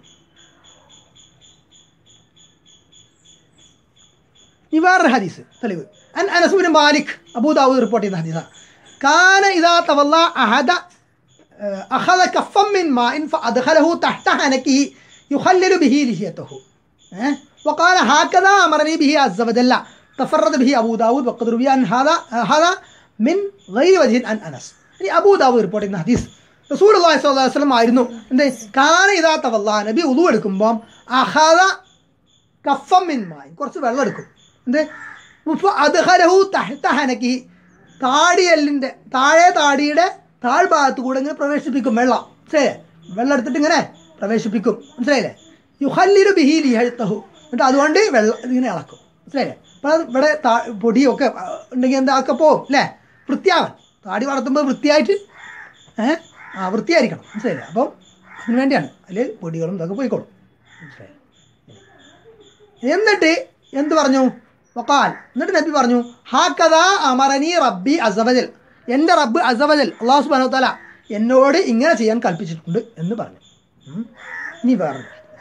ഈ വേറൊരു ഹദീസ് തെളിവ് അൻ അനസുബിൻ മാലിക് അബൂദാവൂദ് റിപ്പോർട്ട് ചെയ്യുന്ന ഹദീസാണ് കാന ഇദാ തവല്ല അഹദ അഖദ കഫം മിൻ മാഇൻ ഫഅദ്ഖലഹു തഹ്ത ഹനകിഹി യുഖല്ലിലു ബിഹി ലിഹിയതഹു ഏഹ് وقال هكذا أمرني به عز وجل تفرد به أبو داود وقد روي عن هذا هذا من غير وجه عن أنس ഇനി അബൂ ദാവൂദ് റിപ്പോർട്ട് ചെയ്യുന്ന ഹദീസ് റസൂൽ അള്ളാഹി സ്വല്ലല്ലാഹു അലൈഹി വസല്ലം ആയിരുന്നു എന്ത് കാന ഇദാ തവല്ല നബി ഉളു എടുക്കുമ്പോൾ അഹദ കഫം മിൻ മായി കുറച്ച് വെള്ളം എടുക്കും എന്ത് ഉഫ് അദ്ഹരഹു തഹ്ത ഹനക്കി താടിയെല്ലിൻ്റെ താഴെ താടിയുടെ താഴ്ഭാഗത്ത് കൂടെ ഇങ്ങനെ പ്രവേശിപ്പിക്കും വെള്ളം മനസ്സിലായില്ലേ വെള്ളം എടുത്തിട്ട് ഇങ്ങനെ പ്രവേശിപ്പിക്കും മനസ്സിലായില്ലേ യുഹല്ലിരു ബിഹി ലിഹത്തഹു എന്നിട്ട് അതുകൊണ്ട് വെള്ളം ഇതിങ്ങനെ ഇളക്കും മനസ്സിലായില്ലേ അപ്പോൾ അത് ഇവിടെ താ പൊടിയൊക്കെ ആ, ഉണ്ടെങ്കിൽ എന്താ ഒക്കെ പോവും അല്ലേ വൃത്തിയാവാൻ താടി വളർത്തുമ്പോൾ വൃത്തിയായിട്ട് ഏഹ് ആ വൃത്തിയായിരിക്കണം മനസ്സിലായില്ലേ അപ്പം അതിന് വേണ്ടിയാണ് അതിൽ പൊടികളും ഇതൊക്കെ പോയിക്കോളും മനസ്സിലായില്ലേ എന്നിട്ട് എന്ത് പറഞ്ഞു വക്കാൽ എന്നിട്ട് നബി പറഞ്ഞു ഹാക്കഥാ അമറനി റബ്ബി അസവജൽ എൻ്റെ റബ്ബ് അസവജൽ അള്ളാഹു സുബാനോ തല എന്നോട് ഇങ്ങനെ ചെയ്യാൻ കൽപ്പിച്ചിട്ടുണ്ട് എന്ന് പറഞ്ഞു ഉം. ഇനി വേറെ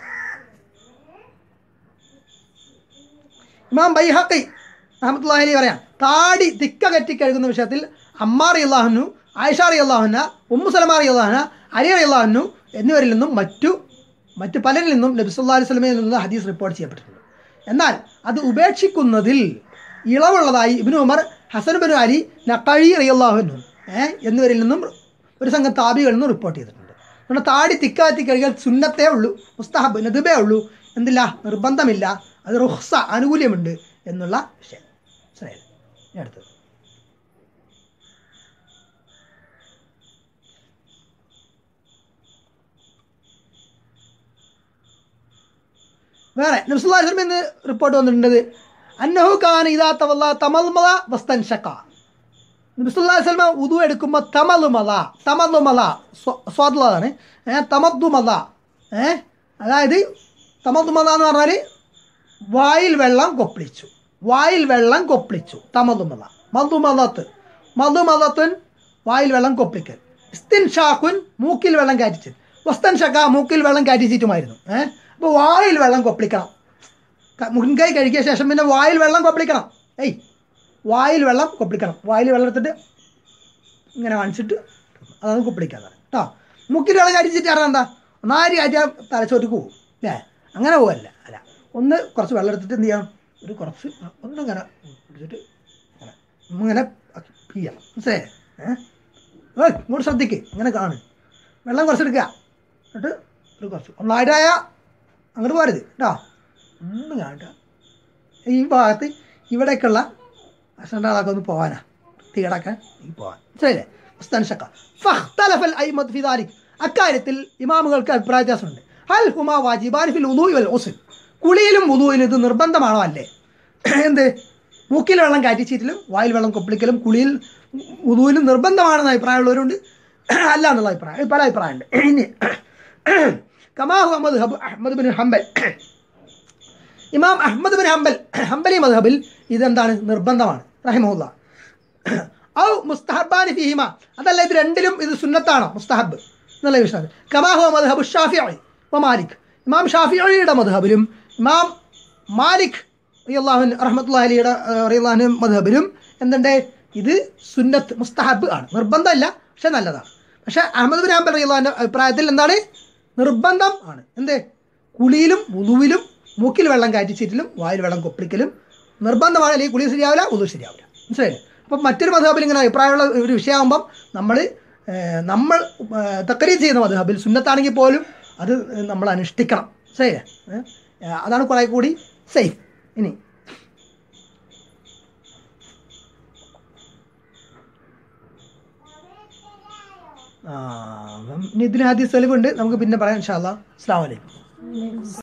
ഇമാം ബൈഹക്കി അഹമ്മദ്ഹലി പറയാം താടി തിക്ക കെട്ടി കഴുകുന്ന വിഷയത്തിൽ അമ്മാർ അള്ളാഹുനു ആയിഷാറി അള്ളാഹുന ഉമ്മു സലമാറി അള്ളാഹുന അലി അള്ളാഹുനു എന്നിവരിൽ നിന്നും മറ്റു മറ്റു പലരിൽ നിന്നും നബി സല്ലല്ലാഹു അലൈഹി വസല്ലമയിൽ നിന്ന് ഹദീസ് റിപ്പോർട്ട് ചെയ്യപ്പെട്ടിട്ടുണ്ട് എന്നാൽ അത് ഉപേക്ഷിക്കുന്നതിൽ ഇളവുള്ളതായി ഇബ്നു ഉമർ ഹസൻ ബിൻ അലി നക്കഴി റിയല്ലാഹുനു ഏഹ് എന്നിവരിൽ നിന്നും ഒരു സംഘം താബികളിൽ നിന്നും റിപ്പോർട്ട് ചെയ്തിട്ടുണ്ട് അതുകൊണ്ട് താടി തിക്കാത്തി കഴുകിയാൽ സുന്നത്തേ ഉള്ളൂ മുസ്തഹബ് നദുബേ ഉള്ളൂ എന്തില്ല നിർബന്ധമില്ല അത് റുഹ്സ ആനുകൂല്യമുണ്ട് എന്നുള്ള വിഷയം മനസ്സിലായില്ലേ ഇനി അടുത്തത് വേറെ നബ്സുല്ലാസ്ലം എന്ന് റിപ്പോർട്ട് വന്നിട്ടുണ്ട് അന്നഹു ഖാൻ ഇതാ തവല്ല തമൽമല വസ്തൻ ഷക്ക നബ്സുല്ലാസ്ലമ ഉദു എടുക്കുമ്പോൾ തമലുമല തമലുമല സ്വാദുള്ളതാണ് ഏഹ് തമദ്ദുമല ഏഹ് അതായത് തമദ്ദുമല എന്ന് പറഞ്ഞാൽ വായിൽ വെള്ളം കൊപ്പിളിച്ചു വായിൽ വെള്ളം കൊപ്പിളിച്ചു തമതുമല മധുമലത്ത് മധുമലത്തുൻ വായിൽ വെള്ളം കൊപ്പിളിക്കൽ ഇസ്തിൻ ഷാഖുൻ മൂക്കിൽ വെള്ളം കാറ്റിച്ച് വസ്തൻ ഷക്ക മൂക്കിൽ വെള്ളം കാറ്റിച്ചിട്ടുമായിരുന്നു ഏഹ് അപ്പോൾ വായിൽ വെള്ളം കൊപ്പിളിക്കണം ക- മുൻകൈ കഴുകിയ ശേഷം പിന്നെ വായിൽ വെള്ളം കൊപ്പിളിക്കണം ഏയ് വായിൽ വെള്ളം കൊപ്പിളിക്കണം വായിൽ വെള്ളം എടുത്തിട്ട് ഇങ്ങനെ കാണിച്ചിട്ട് അതാണ് കൊപ്പിളിക്കാതാണ് കേട്ടോ മൂക്കിൽ വെള്ളം കാറ്റിച്ചിട്ട് അറിയാം എന്താ ഒന്നാരി കാറ്റിയാൽ തലച്ചോറ്റിക്ക് പോകും അല്ലേ അങ്ങനെ പോവല്ല അല്ല ഒന്ന് കുറച്ച് വെള്ളം എടുത്തിട്ട് എന്ത് ചെയ്യണം ഒരു കുറച്ച് ഒന്നിങ്ങനെ എടുത്തിട്ട് ഇങ്ങനെ ഇങ്ങനെ പിയ്യണം മനസ്സിലായേ ഏഹ് ഏയ് ഇങ്ങോട്ട് ശ്രദ്ധിക്ക് ഇങ്ങനെ കാണും വെള്ളം കുറച്ച് എടുക്കുക എന്നിട്ട് ഒരു കുറച്ച് ഒന്നായിട്ടായ അങ്ങോട്ട് പോരുത് കേട്ടോ ഒന്നും കാണണ്ട ഈ ഭാഗത്ത് ഇവിടേക്കുള്ള അസണ്ടാളൊക്കെ ഒന്ന് പോകാനാ തീടക്കാൻ ഈ പോകാൻ മനസ്സിലായില്ലേ മുസ്തൻഷക്ക ഫഖ്തലഫൽ അയ്മദ് ഫി ദാലിക് അക്കാര്യത്തിൽ ഇമാമുകൾക്ക് അഭിപ്രായ വ്യത്യാസമുണ്ട് ഹൽ ഹുമാ വാജിബാൻ ഫിൽ ഉദൂഇ വൽ ഉസ്ൽ കുളിയിലും ഉദൂയിലും ഇത് നിർബന്ധമാണോ അല്ലേ എന്ത് മൂക്കിൽ വെള്ളം കാറ്റിച്ചീറ്റിലും വായിൽ വെള്ളം കൊപ്പിളിക്കലും കുളിയിൽ ഉദൂയിലും നിർബന്ധമാണെന്ന് അഭിപ്രായമുള്ളവരുണ്ട് അല്ല എന്നുള്ള അഭിപ്രായം പല അഭിപ്രായമുണ്ട് ഇനി കമാഹു അഹമ്മദ് ഹബ് അഹമ്മദ് ബിൻ ഹംബൽ ഇമാം അഹമ്മദ് ബിൻ ഹംബൽ ഹംബലി മദ്ഹബിൽ ഇതെന്താണ് നിർബന്ധമാണ് റഹിമുല്ല ഔ മുസ്തഹബാനി ഫിഹിമ അതല്ല ഇത് രണ്ടിലും ഇത് സുന്നത്താണോ മുസ്തഹബ് എന്നുള്ള വിഷയം കമാഹു മദ്ഹബ് ഷാഫി വ മാലിക് ഇമാം ഷാഫിയുടെ മദ്ഹബിലും ഇമാം മാലിക് റിയല്ലാഹുൻ റഹ്മത്തുല്ലാഹി അലിയുടെ റിയല്ലാഹുൻ മദ്ഹബിലും എന്തുണ്ട് ഇത് സുന്നത്ത് മുസ്തഹബ് ആണ് നിർബന്ധമല്ല പക്ഷെ നല്ലതാണ് പക്ഷെ അഹമ്മദ് ബിൻ ഹംബൽ റിയല്ലാഹുൻ്റെ അഭിപ്രായത്തിൽ എന്താണ് നിർബന്ധം ആണ് എന്ത് കുളിയിലും ഉളുവിലും മൂക്കിൽ വെള്ളം കാറ്റിച്ചിട്ടിലും വായിൽ വെള്ളം കൊപ്പിളിക്കലും നിർബന്ധമാണ് അല്ലെങ്കിൽ കുളി ശരിയാവില്ല ഉളു ശരിയാവില്ല മനസ്സിലായില്ലേ അപ്പം മറ്റൊരു മധുഹബിൽ ഇങ്ങനെ അഭിപ്രായമുള്ള ഒരു വിഷയമാകുമ്പം നമ്മൾ നമ്മൾ തക്കരീ ചെയ്യുന്ന മധുഹബിൽ സുന്നത്താണെങ്കിൽ പോലും അത് നമ്മൾ അനുഷ്ഠിക്കണം ശരിയല്ലേ ഏ, അതാണ് കുറേ കൂടി സേഫ് ഇനി ആ അപ്പം ഇനി ഇതിന് ഹദീസ് തെളിവുണ്ട് നമുക്ക് പിന്നെ പറയാം ഇൻഷാ അല്ലാ അസ്സാം വലൈക്കും